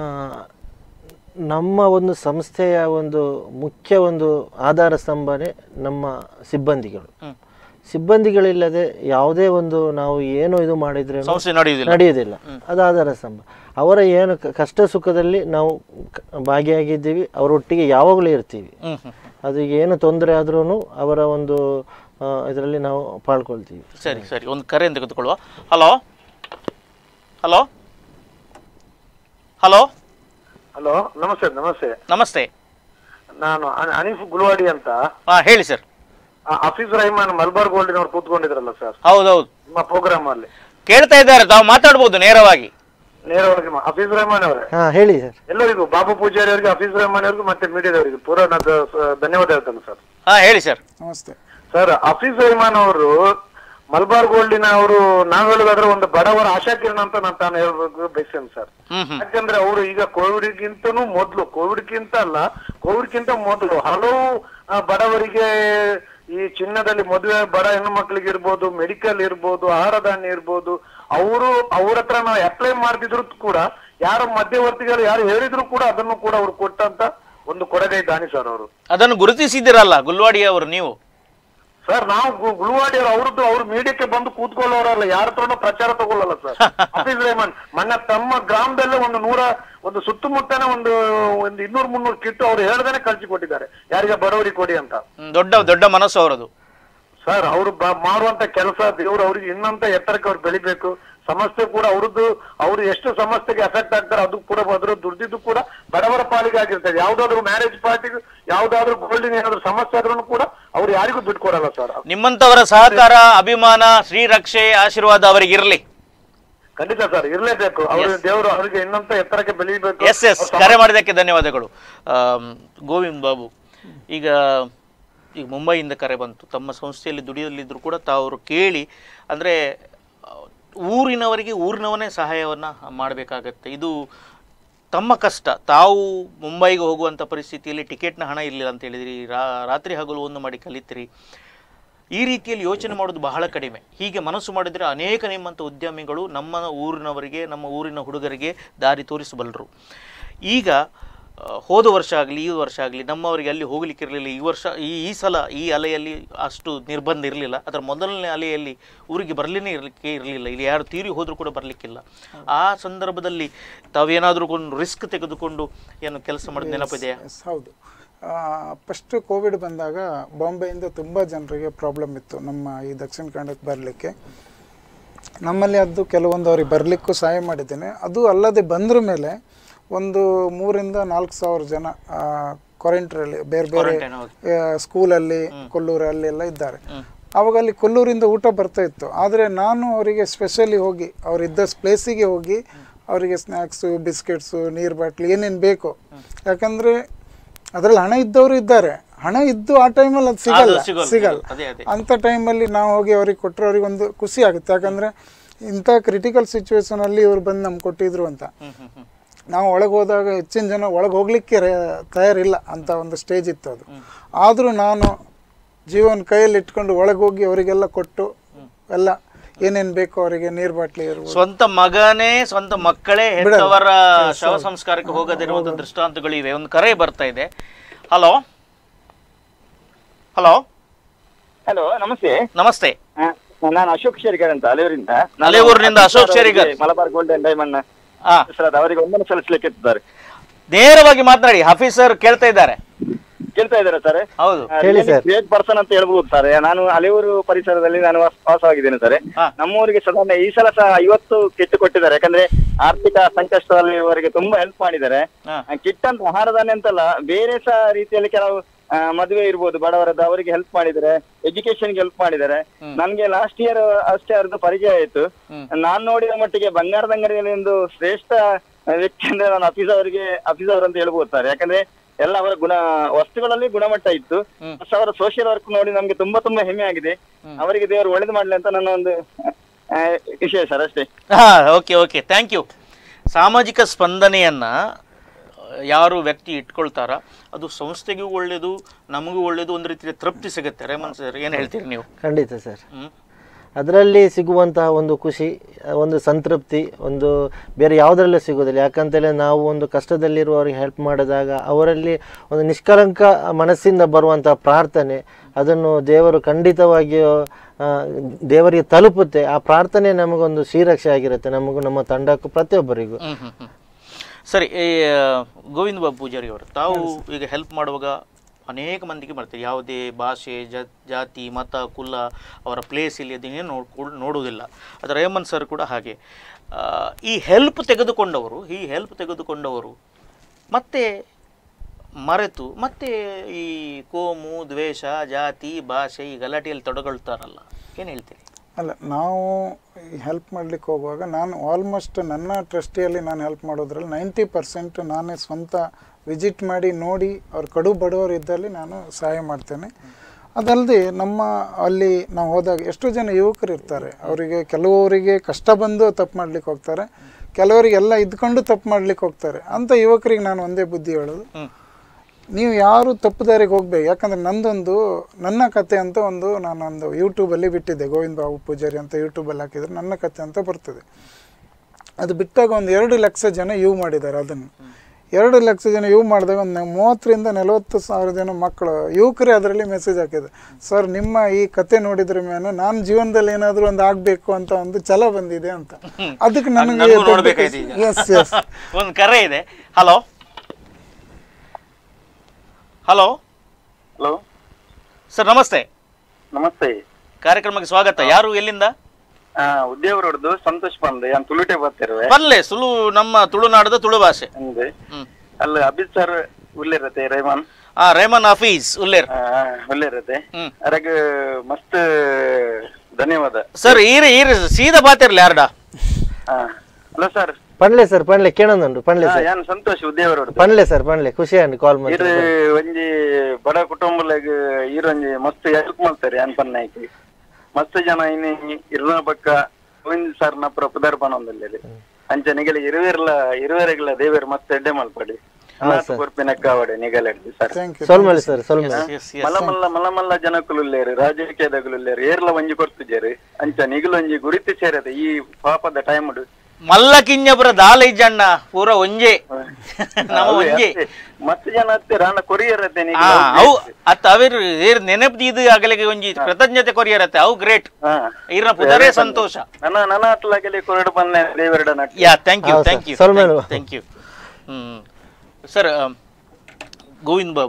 ನಮ್ಮ ಒಂದು ಸಂಸ್ಥೆಯ ಒಂದು ಮುಖ್ಯ ಒಂದು ಆಧಾರ ಸ್ತಂಭನೇ ನಮ್ಮ ಸಿಬ್ಬಂದಿಗಳು ಹ್ಮ್. ಸಿಬ್ಬಂದಿಗಳಿಲ್ಲದೆ ಯಾವುದೇ ಒಂದು ನಾವು ಏನು ಇದು ಮಾಡಿದ್ರೆ ಸಂಸ್ಥೆ ನಡೆಯುವುದಿಲ್ಲ ನಡೆಯೋದಿಲ್ಲ ಅದು ಆಧಾರ ಸ್ತಂಭ ಅವರ ಏನು ಕ- ಕಷ್ಟ ಸುಖದಲ್ಲಿ ನಾವು ಕ- ಭಾಗಿಯಾಗಿದ್ದೀವಿ ಅವರೊಟ್ಟಿಗೆ ಯಾವಾಗಲೂ ಇರ್ತೀವಿ ಹ್ಮ್ ಹ್ಮ್ ಅದು ಈಗ ಏನು ತೊಂದರೆ ಆದ್ರೂ ಅವರ ಒಂದು ಇದರಲ್ಲಿ ನಾವು ಪಾಲ್ಕೊಳ್ತೀವಿ ಸರಿ ಸರಿ ಒಂದು ಕರೆಯನ್ನು ತೆಗೆದುಕೊಳ್ಳುವ ಹಲೋ ಹಲೋ ಹಲೋ ಹಲೋ ನಮಸ್ತೆ ನಮಸ್ತೆ ನಮಸ್ತೆ ನಾನು ಅನ- ಅನೀಫ್ ಗುಲ್ವಾಡಿ ಅಂತ ಹಾಂ ಹೇಳಿ ಸರ್ ಆ, ಹಫೀಜ್ ರಹಮಾನ್ ಮಲ್ಬಾರ್ ಗೋಲ್ಡಿನ ಅವ್ರು ಕೂತ್ಕೊಂಡಿದ್ರಲ್ಲ ಸರ್ ಹೌದೌದು ನಿಮ್ಮ ಪ್ರೋಗ್ರಾಮ್ ಅಲ್ಲಿ ಕೇಳ್ತಾ ಇದ್ದಾರೆ ತಾವು ಮಾತಾಡ್ಬೋದು ನೇರವಾಗಿ ನೇರವಾಗಿ ಮ- ಹಫೀಜ್ ರಹಮಾನ್ ಅವರೇ ಹಾಂ ಹೇಳಿ ಸರ್ ಎಲ್ಲರಿಗೂ ಬಾಬು ಪೂಜಾರಿ ಅವರಿಗೆ ಹಫೀಜ್ ರಹಮಾನ್ ಅವರಿಗೂ ಮತ್ತೆ ಮೀಡಿಯಾದವರಿಗೆ ಪೂರ ನಾನು ಸ- ಧನ್ಯವಾದ ಹೇಳ್ತೇನೆ ಸರ್ ಹಾಂ ಹೇಳಿ ಸರ್ ನಮಸ್ತೆ ಸರ್ ಹಫೀಜ್ ರಹಮಾನ್ ಅವರು ಮಲ್ಬಾರ್ ಗೋಲ್ಡಿನ ಅವರು ನಾವ್ ಹೇಳೋದಾದ್ರೆ ಒಂದು ಬಡವರ ಆಶಾಕಿರಣ ಅಂತ ನಾನು ತಾನು ಹೇಳ್ಬೇಕು ಬಯಸ್ತೇನೆ ಸರ್ ಹ್ಮ್ ಹ್ಮ್ ಯಾಕಂದ್ರೆ ಅವರು ಈಗ ಕೋವಿಡ್ಗಿಂತನೂ ಮೊದಲು ಕೋವಿಡ್ಗಿಂತ ಅಲ್ಲ ಕೋವಿಡ್ಗಿಂತ ಮೊದಲು ಹಲವು ಆ, ಬಡವರಿಗೆ ಈ ಚಿನ್ನದಲ್ಲಿ ಮದುವೆ ಬಡ ಹೆಣ್ಣು ಮಕ್ಕಳಿಗೆ ಇರ್ಬೋದು ಮೆಡಿಕಲ್ ಇರ್ಬೋದು ಆಹಾರ ಧಾನ್ಯ ಇರ್ಬೋದು ಅವರು ಅವ್ರ ಹತ್ರ ನಾವು ಅಪ್ಲೈ ಮಾಡ್ತಿದ್ರು ಕೂಡ ಯಾರ ಮಧ್ಯವರ್ತಿಗಳು ಯಾರು ಹೇಳಿದ್ರು ಕೂಡ ಅದನ್ನು ಕೂಡ ಅವ್ರು ಕೊಟ್ಟಂತ ಒಂದು ಕೊಡುಗೈ ದಾನಿ ಸರ್ ಅವರು ಅದನ್ನು ಗುರುತಿಸಿದ್ದೀರಲ್ಲ ಗುಲ್ವಾಡಿ ಅವರು ನೀವು ಸರ್ ನಾವು ಗು- ಗುಳುವಾಡಿ ಅವ್ರು ಅವ್ರದ್ದು ಅವ್ರ ಮೀಡಿಯಾಕ್ಕೆ ಬಂದು ಕೂತ್ಕೊಳ್ಳೋರಲ್ಲ ಯಾರ ಹತ್ರನೂ ಪ್ರಚಾರ ತಗೊಳ್ಳಲ್ಲ ಸರ್ ಹಫೀಜ್ ರೆಹಮಾನ್ ಮೊನ್ನೆ ತಮ್ಮ ಗ್ರಾಮದಲ್ಲೇ ಒಂದು ನೂರ ಒಂದು ಸುತ್ತಮುತ್ತನೇ ಒಂದು ಒಂದು ಇನ್ನೂರು ಮುನ್ನೂರು ಕಿಟ್ಟು ಅವ್ರು ಹೇಳ್ದೇನೆ ಕಳ್ಸಿ ಕೊಟ್ಟಿದ್ದಾರೆ ಯಾರಿಗೆ ಬಡವರಿಗೆ ಕೊಡಿ ಅಂತ ಹ್ಮ್, ದೊಡ್ಡ ದೊಡ್ಡ ಮನಸ್ಸು ಅವರದು ಸರ್ ಅವರು ಮಾಡುವಂತ ಕೆಲಸ ದೇವ್ರು ಅವ್ರಿಗೆ ಇನ್ನಂತ ಎತ್ತರಕ್ಕೆ ಅವ್ರು ಬೆಳಿಬೇಕು ಸಮಸ್ಯೆ ಕೂಡ ಅವ್ರದ್ದು ಅವ್ರು ಎಷ್ಟು ಸಮಸ್ಯೆಗೆ ಎಫೆಕ್ಟ್ ಆಗ್ತಾರೆ ಅದು ಕೂಡ ಅದ್ರ ದುಡ್ದಿದ್ದು ಕೂಡ ಬಡವರ ಪಾಲಿಗೆ ಆಗಿರ್ತದೆ ಯಾವ್ದಾದ್ರು ಮ್ಯಾರೇಜ್ ಪಾರ್ಟಿಗೂ ಯಾವ್ದಾದ್ರು ಗೋಲ್ಡಿನ ಏನಾದ್ರು ಸಮಸ್ಯೆ ಆದ್ರೂ ಕೂಡ ಅವ್ರು ಯಾರಿಗೂ ದುಡ್ಡು ಕೊಡಲ್ಲ ಸರ್ ನಿಮ್ಮಂಥವರ ಸಹಕಾರ ಅಭಿಮಾನ ಶ್ರೀರಕ್ಷೆ ಆಶೀರ್ವಾದ ಅವರಿಗೆ ಇರಲಿ ಖಂಡಿತ ಸರ್ ಇರ್ಲೇಬೇಕು ಅವ್ರ ದೇವರು ಅವ್ರಿಗೆ ಇನ್ನಂತ ಎತ್ತರಕ್ಕೆ ಬೆಳಿಬೇಕು ಎಸ್ ಎಸ್ ಕರೆ ಮಾಡಿದ್ದಕ್ಕೆ ಧನ್ಯವಾದಗಳು ಆಮ್, ಗೋವಿಂದ್ ಬಾಬು ಈಗ ಈಗ ಮುಂಬೈಯಿಂದ ಕರೆ ಬಂತು ತಮ್ಮ ಸಂಸ್ಥೆಯಲ್ಲಿ ದುಡಿಯಲಿದ್ದರೂ ಕೂಡ ತಾವರು ಕೇಳಿ ಅಂದರೆ ಊರಿನವರಿಗೆ ಊರಿನವನೇ ಸಹಾಯವನ್ನು ಮಾಡಬೇಕಾಗತ್ತೆ ಇದು ತಮ್ಮ ಕಷ್ಟ ತಾವು ಮುಂಬೈಗೆ ಹೋಗುವಂಥ ಪರಿಸ್ಥಿತಿಯಲ್ಲಿ ಟಿಕೆಟ್ನ ಹಣ ಇರಲಿಲ್ಲ ಅಂತ ಹೇಳಿದಿರಿ ರಾತ್ರಿ ಹಗಲು ಒಂದು ಮಾಡಿ ಕಲಿತಿರಿ ಈ ರೀತಿಯಲ್ಲಿ ಯೋಚನೆ ಮಾಡೋದು ಬಹಳ ಕಡಿಮೆ ಹೀಗೆ ಮನಸ್ಸು ಮಾಡಿದರೆ ಅನೇಕ ನಿಮ್ಮಂಥ ಉದ್ಯಮಿಗಳು ನಮ್ಮ ಊರಿನವರಿಗೆ ನಮ್ಮ ಊರಿನ ಹುಡುಗರಿಗೆ ದಾರಿ ತೋರಿಸಬಲ್ಲರು ಈಗ ಆ, ಹೋದ ವರ್ಷ ಆಗಲಿ ಈ ವರ್ಷ ಆಗಲಿ ನಮ್ಮವರಿಗೆ ಅಲ್ಲಿ ಹೋಗ್ಲಿಕ್ಕೆ ಇರಲಿಲ್ಲ ಈ ವರ್ಷ ಈ ಈ ಸಲ ಈ ಅಲೆಯಲ್ಲಿ ಅಷ್ಟು ನಿರ್ಬಂಧ ಇರಲಿಲ್ಲ ಅದರ ಮೊದಲನೇ ಅಲೆಯಲ್ಲಿ ಊರಿಗೆ ಬರಲಿನೇ ಇರಲಿಕ್ಕೆ ಇರಲಿಲ್ಲ ಇಲ್ಲಿ ಯಾರು ತೀರಿ ಹೋದರೂ ಕೂಡ ಬರಲಿಕ್ಕಿಲ್ಲ ಆ ಸಂದರ್ಭದಲ್ಲಿ ತಾವೇನಾದರೂ ಒಂದು ರಿಸ್ಕ್ ತೆಗೆದುಕೊಂಡು ಏನು ಕೆಲಸ ಮಾಡಿದ ನೆನಪಿದೆಯಾ ಎಸ್ ಹೌದು ಫಸ್ಟ್ ಕೋವಿಡ್ ಬಂದಾಗ ಬಾಂಬೆಯಿಂದ ತುಂಬ ಜನರಿಗೆ ಪ್ರಾಬ್ಲಮ್ ಇತ್ತು ನಮ್ಮ ಈ ದಕ್ಷಿಣ ಕನ್ನಡಕ್ಕೆ ಬರಲಿಕ್ಕೆ ನಮ್ಮಲ್ಲಿ ಅದು ಕೆಲವೊಂದು ಅವ್ರಿಗೆ ಬರಲಿಕ್ಕೂ ಸಹಾಯ ಮಾಡಿದ್ದೇನೆ ಅದು ಅಲ್ಲದೆ ಬಂದ್ರ ಮೇಲೆ ಒಂದು ಮೂರಿಂದ ನಾಲ್ಕು ಸಾವಿರ ಜನ ಕ್ವಾರಂಟೈನಲ್ಲಿ ಬೇರೆ ಬೇರೆ Quarantine, ಹೌದು. ಆ, ಸ್ಕೂಲಲ್ಲಿ ಕೊಲ್ಲೂರಲ್ಲಿ ಎಲ್ಲ ಇದ್ದಾರೆ ಆವಾಗ ಅಲ್ಲಿ ಕೊಲ್ಲೂರಿಂದ ಊಟ ಬರ್ತಾ ಇತ್ತು ಆದರೆ ನಾನು ಅವರಿಗೆ ಸ್ಪೆಷಲಿ ಹೋಗಿ ಅವರಿದ್ದ ಪ್ಲೇಸಿಗೆ ಹೋಗಿ ಅವರಿಗೆ ಸ್ನ್ಯಾಕ್ಸು ಬಿಸ್ಕೆಟ್ಸು ನೀರು ಬಾಟ್ಲಿ ಏನೇನು ಬೇಕು ಯಾಕಂದರೆ ಅದರಲ್ಲಿ ಹಣ ಇದ್ದವರು ಇದ್ದಾರೆ ಹಣ ಇದ್ದು ಆ ಟೈಮಲ್ಲಿ ಅದು ಸಿಗಲ್ಲ ಸಿಗಲ್ಲ, ಸಿಗಲ್ಲ ಅದೇ, ಅದೇ. ಅಂಥ ಟೈಮಲ್ಲಿ ನಾವು ಹೋಗಿ ಅವ್ರಿಗೆ ಕೊಟ್ಟರೆ ಅವ್ರಿಗೆ ಒಂದು ಖುಷಿ ಆಗುತ್ತೆ ಯಾಕಂದರೆ ಇಂಥ ಕ್ರಿಟಿಕಲ್ ಸಿಚುವೇಶನಲ್ಲಿ ಇವ್ರು ಬಂದು ನಮ್ಗೆ ಕೊಟ್ಟಿದ್ರು ಅಂತ ನಾವು ಒಳಗೆ ಹೋದಾಗ ಹೆಚ್ಚಿನ ಜನ ಒಳಗೆ ಹೋಗ್ಲಿಕ್ಕೆ ರೇ- ತಯಾರಿಲ್ಲ ಅಂತ ಒಂದು ಸ್ಟೇಜ್ ಇತ್ತು ಅದು ಆದರೂ ನಾನು ಜೀವನ ಕೈಯಲ್ಲಿ ಇಟ್ಕೊಂಡು ಒಳಗೆ ಹೋಗಿ ಅವರಿಗೆಲ್ಲ ಕೊಟ್ಟು ಎಲ್ಲ ಏನೇನು ಬೇಕು ಅವರಿಗೆ ನೀರು ಬಾಟ್ಲಿ ಇರ್ಬೋದು ಸ್ವಂತ ಮಗನೇ ಸ್ವಂತ ಮಕ್ಕಳೇ ಹೆತ್ತವರ ಶವ ಸಂಸ್ಕಾರಕ್ಕೆ ಹೋಗದಿರುವಂತ ದೃಷ್ಟಾಂತಗಳು ಇವೆ ಒಂದು ಕರೆ ಬರ್ತಾ ಇದೆ ಹಲೋ ಹಲೋ ಹಲೋ ನಮಸ್ತೆ ನಮಸ್ತೆ ಆ, ನಾನು ಅಶೋಕ್ ಶೇರಿಗರ್ ಅಂತ ಅಲೆಯೂರಿಂದ ನಾನು ಅಲೆಯೂರಿನಿಂದ ಅಶೋಕ್ ಶೇರಿಗರ್. ಅವರಿಗೆ ಮಲಬಾರ್ ಗೋಲ್ಡನ್ ಡೈಮಂಡ್ ಆ ಅವರಿಗೆ ಒಂದನ್ನು ಸಲ್ಲಿಸಲಿಕ್ಕೆ ಇದ್ದಾರೆ ನೇರವಾಗಿ ಮಾತನಾಡಿ ಹಫೀಸ್ ಸರ್ ಕೇಳ್ತಾ ಇದ್ದಾರೆ ಕೇಳ್ತಾ ಇದ್ದಾರೆ ಸರ್ ಹೌದು ಹೇಳಿ ಸರ್. ಗ್ರೇಟ್ ಪರ್ಸನ್ ಅಂತ ಹೇಳ್ಬೋದು ಸರ್ ನಾನು ಅಲೆಯೂರು ಪರಿಸರದಲ್ಲಿ ನಾನು ವಾಸ- ವಾಸವಾಗಿದ್ದೇನೆ ಸರ್ ಹಾ. ನಮ್ಮೂರಿಗೆ ಸಾಧಾರಣ ಈ ಸಲ ಸಹ ಐವತ್ತು ಕಿಟ್ ಕೊಟ್ಟಿದ್ದಾರೆ ಯಾಕಂದ್ರೆ ಆರ್ಥಿಕ ಸಂಕಷ್ಟದಲ್ಲಿ ಇವರಿಗೆ ತುಂಬಾ ಹೆಲ್ಪ್ ಮಾಡಿದ್ದಾರೆ ಹಾ. ಕಿಟ್ ಅಂತ ಆಹಾರ ಧಾನ್ಯ ಅಂತಲ್ಲ ಬೇರೆ ಸಹ ರೀತಿಯಲ್ಲಿ ಕೆಲವು ಆ, ಮದುವೆ ಇರ್ಬೋದು ಬಡವರದ್ದು ಅವರಿಗೆ ಹೆಲ್ಪ್ ಮಾಡಿದ್ದಾರೆ ಎಜುಕೇಶನ್ಗೆ ಹೆಲ್ಪ್ ಮಾಡಿದ್ದಾರೆ ನನ್ಗೆ ಲಾಸ್ಟ್ ಇಯರ್ ಅಷ್ಟೇ ಅವ್ರದ್ದು ಪರಿಚಯ ಆಯ್ತು ನಾನ್ ನೋಡಿದ ಮಟ್ಟಿಗೆ ಬಂಗಾರದ ಅಂಗಡಿಯಲ್ಲಿ ಒಂದು ಶ್ರೇಷ್ಠ ವ್ಯಕ್ತಿ ಅಂದ್ರೆ ನಾನು ಅಫೀಸ್ ಅವರಿಗೆ ಅಫೀಸ್ ಅವರು ಅಂತ ಹೇಳ್ಬೋದು ಸರ್ ಯಾಕಂದ್ರೆ ಎಲ್ಲ ಅವರ ಗುಣ ವಸ್ತುಗಳಲ್ಲಿ ಗುಣಮಟ್ಟ ಇತ್ತು ಪ್ಲಸ್ ಅವರ ಸೋಷಿಯಲ್ ವರ್ಕ್ ನೋಡಿ ನಮ್ಗೆ ತುಂಬಾ ತುಂಬಾ ಹೆಮ್ಮೆ ಆಗಿದೆ ಅವರಿಗೆ ದೇವರು ಒಳ್ಳೇದು ಮಾಡ್ಲಿ ಅಂತ ನನ್ನ ಒಂದು ಆ, ವಿಷಯ ಸರ್ ಅಷ್ಟೇ ಹಾ ಓಕೆ ಓಕೆ ಥ್ಯಾಂಕ್ ಯು ಸಾಮಾಜಿಕ ಸ್ಪಂದನೆಯನ್ನ ಯಾರು ವ್ಯಕ್ತಿ ಇಟ್ಕೊಳ್ತಾರ ಅದು ಸಂಸ್ಥೆಗೂ ಒಳ್ಳೇದು ನಮಗೂ ಒಳ್ಳೇದು ಒಂದು ರೀತಿಯ ತೃಪ್ತಿ ಸಿಗುತ್ತೆ ರೇಮನ್ ಸರ್ ಏನು ಹೇಳ್ತೀರಿ ನೀವು ಖಂಡಿತ ಸರ್ ಹ್ಮ್ ಅದರಲ್ಲಿ ಸಿಗುವಂತಹ ಒಂದು ಖುಷಿ ಒಂದು ಸಂತೃಪ್ತಿ ಒಂದು ಬೇರೆ ಯಾವುದರಲ್ಲೂ ಸಿಗೋದಿಲ್ಲ ಯಾಕಂತೇಳಿ ನಾವು ಒಂದು ಕಷ್ಟದಲ್ಲಿರುವವರಿಗೆ ಹೆಲ್ಪ್ ಮಾಡಿದಾಗ ಅವರಲ್ಲಿ ಒಂದು ನಿಷ್ಕಳಂಕ ಮನಸ್ಸಿಂದ ಬರುವಂತಹ ಪ್ರಾರ್ಥನೆ ಅದನ್ನು ದೇವರು ಖಂಡಿತವಾಗಿಯೂ ಆ, ದೇವರಿಗೆ ತಲುಪುತ್ತೆ ಆ ಪ್ರಾರ್ಥನೆ ನಮಗೊಂದು ಶ್ರೀರಕ್ಷೆ ಆಗಿರುತ್ತೆ ನಮಗೂ ನಮ್ಮ ತಂಡಕ್ಕೂ ಪ್ರತಿಯೊಬ್ಬರಿಗೂ ಹ್ಮ್ ಹ್ಮ್ ಹ್ಮ್. ಸರಿ ಈ ಆ, ಗೋವಿಂದ ಬಾಬು ಪೂಜಾರಿ ಅವರು ತಾವು ಈಗ ಹೆಲ್ಪ್ ಮಾಡುವಾಗ ಅನೇಕ ಮಂದಿಗೆ ಮಾಡ್ತೀರಿ ಯಾವುದೇ ಭಾಷೆ ಜ ಜಾತಿ ಮತ ಕುಲ ಅವರ ಪ್ಲೇಸ್ ಇಲ್ಲಿ ಅದನ್ನೇನು ನೋಡ್ ನೋಡುವುದಿಲ್ಲ ಆದರೆ ರೇಮನ್ ಸರ್ ಕೂಡ ಹಾಗೆ ಆ, ಈ ಹೆಲ್ಪ್ ತೆಗೆದುಕೊಂಡವರು ಈ ಹೆಲ್ಪ್ ತೆಗೆದುಕೊಂಡವರು ಮತ್ತೆ ಮರೆತು ಮತ್ತೆ ಈ ಕೋಮು ದ್ವೇಷ ಜಾತಿ ಭಾಷೆ ಈ ಗಲಾಟೆಯಲ್ಲಿ ತೊಡಗೊಳ್ತಾರಲ್ಲ ಏನು ಹೇಳ್ತೀರಿ ಅಲ್ಲ ನಾವು ಹೆಲ್ಪ್ ಮಾಡ್ಲಿಕ್ಕೆ ಹೋಗುವಾಗ ನಾನು ಆಲ್ಮೋಸ್ಟ್ ನನ್ನ ಟ್ರಸ್ಟಿಯಲ್ಲಿ ನಾನು ಹೆಲ್ಪ್ ಮಾಡೋದ್ರಲ್ಲಿ ನೈಂಟಿ ಪರ್ಸೆಂಟ್ ನಾನೇ ಸ್ವಂತ ವಿಸಿಟ್ ಮಾಡಿ ನೋಡಿ ಅವ್ರು ಕಡು ಬಡವರು ಇದ್ದಲ್ಲಿ ನಾನು ಸಹಾಯ ಮಾಡ್ತೇನೆ ಅದಲ್ಲದೆ ನಮ್ಮ ಅಲ್ಲಿ ನಾವು ಹೋದಾಗ ಎಷ್ಟು ಜನ ಯುವಕರು ಇರ್ತಾರೆ ಅವರಿಗೆ ಕೆಲವರಿಗೆ ಕಷ್ಟ ಬಂದು ತಪ್ಪು ಮಾಡ್ಲಿಕ್ಕೆ ಹೋಗ್ತಾರೆ ಕೆಲವರಿಗೆಲ್ಲ ಇದ್ಕೊಂಡು ತಪ್ಪು ಮಾಡ್ಲಿಕ್ಕೆ ಹೋಗ್ತಾರೆ ಅಂಥ ಯುವಕರಿಗೆ ನಾನು ಒಂದೇ ಬುದ್ಧಿ ಹೇಳೋದು ಹ್ಮ್. ನೀವು ಯಾರು ತಪ್ಪು ದಾರಿಗೆ ಹೋಗ್ಬೇಕು ಯಾಕಂದ್ರೆ ನಂದೊಂದು ನನ್ನ ಕತೆ ಅಂತ ಒಂದು ನಾನೊಂದು ಯೂಟ್ಯೂಬಲ್ಲಿ ಬಿಟ್ಟಿದ್ದೆ ಗೋವಿಂದ ಬಾಬು ಪೂಜಾರಿ ಅಂತ ಯೂಟ್ಯೂಬಲ್ಲಿ ಹಾಕಿದ್ರೆ ನನ್ನ ಕತೆ ಅಂತ ಬರ್ತದೆ ಅದು ಬಿಟ್ಟಾಗ ಒಂದು ಎರಡು ಲಕ್ಷ ಜನ ಯೂ ಮಾಡಿದ್ದಾರೆ ಅದನ್ನು ಎರಡು ಲಕ್ಷ ಜನ ಯೂ ಮಾಡಿದಾಗ ಒಂದು ಮೂವತ್ತರಿಂದ ನಲವತ್ತು ಸಾವಿರ ಜನ ಮಕ್ಕಳು ಯುವಕರೇ ಅದರಲ್ಲಿ ಮೆಸೇಜ್ ಹಾಕಿದ್ರು ಸರ್ ನಿಮ್ಮ ಈ ಕತೆ ನೋಡಿದ್ರ ಮೇಲೆ ನಾನು ಜೀವನದಲ್ಲಿ ಏನಾದರೂ ಒಂದು ಆಗಬೇಕು ಅಂತ ಒಂದು ಛಲ ಬಂದಿದೆ ಅಂತ ಅದಕ್ಕೆ ನನಗೆ ನನಗೂ ನೋಡ್ಬೇಕಾಯ್ತು ಈಗ. ಎಸ್ ಎಸ್ ಒಂದು ಕರೆ ಇದೆ ಹಲೋ ಹಲೋ ಹಲೋ ಸರ್ ನಮಸ್ತೆ ನಮಸ್ತೆ ಕಾರ್ಯಕ್ರಮಕ್ಕೆ ಸ್ವಾಗತ ಯಾರು ಎಲ್ಲಿಂದ ಆ ಉದ್ಯೋಗರವ್ರದ್ದು ಸಂತೋಷ್ ಬಂದೆ ನಾನು ತುಳುಟೆ ಬರ್ತಿರುವೆ ಬಲ್ಲೆ ಸುಲು ನಮ್ಮ ತುಳುನಾಡದ ತುಳು ಭಾಷೆ ಹಂಗೆ ಹ್ಮ್ ಅಲ್ಲ ಅಭಿತ್ ಸರ್ ಉಳ್ಳಿರತ್ತೆ ರೇಮಾನ್ ಆ ರೇಮನ್ ಹಫೀಸ್ ಉಲ್ಲೇರ್ ಆ, ಉಳ್ಳಿರತ್ತೆ ಹ್ಮ್. ಅದಕ್ಕೆ ಮಸ್ತ್ ಧನ್ಯವಾದ ಸರ್ ಈರಿ ಈರಿ ಸೀದಾ ಬಾತಿರ್ಲಿ ಯಾರ್ಡ ಆ, ಹಲೋ ಸರ್ ಪಂಡ್ಲೆ ಸರ್ ಪಂಡ್ಲೆ ಕೇಳೋದುಂಟು ಪಂಡ್ಲೆ ಸರ್ ಯಾನ್ ಸಂತೋಷ್ ಉದ್ಯೋಗರವ್ರದ್ದು ಪಂಡ್ಲೆ ಸರ್ ಪಂಡ್ಲೆ ಖುಷಿ ಅಂಡ್ ಕಾಲ್ ಮಾಡಿ ಇದು ಒಂಜಿ ಬಡ ಕುಟುಂಬಲಾಗ ಈರೊಂಜಿ ಮಸ್ತ್ ಹೆಲ್ಪ್ ಮಾಡ್ತಾರೆ ಯಾನ್ ಪನ್ನಾಯ್ಕೆ ಮಸ್ತ್ ಜನ ಇನ್ನು ಇರ್ನ ಪಕ್ಕ ಗೋವಿಂದ್ ಸರ್ ನ ಪ್ರಪುದರ್ ಬನೊಂದಲ್ಲಿ ಅಂಚ ನಿಗಲ ಇರುವೆರ್ಲ ಇರುವೆರೆಗ್ಲ ದೇವರು ಮಸ್ತ್ ಎಡ್ಡೆ ಮಲ್ಪಡಿ ಕೊರ್ಪಿನ ಕಾವಡೆ ನಿಗಲೆಡ್ದು ಸರ್ ಥ್ಯಾಂಕ್ ಯು ಸೋಲ್ಮಳಿ ಸರ್ ಸೋಲ್ಮಳಿ ಎಸ್ ಎಸ್ ಮಲ್ಲ ಮಲ್ಲ ಮಲ್ಲ ಮಲ್ಲ ಜನಕುಲುಲ್ಲೇರು ರಾಜಕೀಯದಗುಲುಲ್ಲೇರು ಏರ್ಲ ಒಂಜಿ ಕೊರ್ತುಜೇರು ಅಂಚ ನಿಗಲು ಒಂಜಿ ಗುರಿತು ಸೇರದೆ ಈ ಪಾಪದ ಟೈಮ್ ಮಲ್ಲ ಕಿಂಜಪುರ ದಾಲ ಇಜ್ಜಣ್ಣ ಪೂರ ಒಂಜೆ ನಮ್ಮ ಒಂಜೆ ಮಸ್ತ್ ಜನ ಹತ್ತಿರ ಅಣ್ಣ ಕೊರಿಯರ್ ಅತ್ತೆ ಆ ಅವು ಅತ್ತ ಅವಿರ್ ಏರ್ ನೆನಪು ಇದು ಆಗಲಿಗೆ ಒಂಜಿ ಕೃತಜ್ಞತೆ ಕೊರಿಯರತ್ತೆ ಅವು ಗ್ರೇಟ್ ಇರ್ನ ಪುದರೇ ಸಂತೋಷ ನನ್ನ ನನ್ನ ಹತ್ಲಾಗಲಿ ಕೊರಡು ಬಂದೆ ದೇವರಡ ನಟ್ ಯಾ ಥ್ಯಾಂಕ್ ಯು ಹೌದು ಥ್ಯಾಂಕ್ sir. ಯು ಸ್ವಲ್ಪ ಮೇಲು. ಥ್ಯಾಂಕ್ ಯು ಹ್ಮ್ ಸರ್ ಗೋವಿಂದ್ ಬಾಬು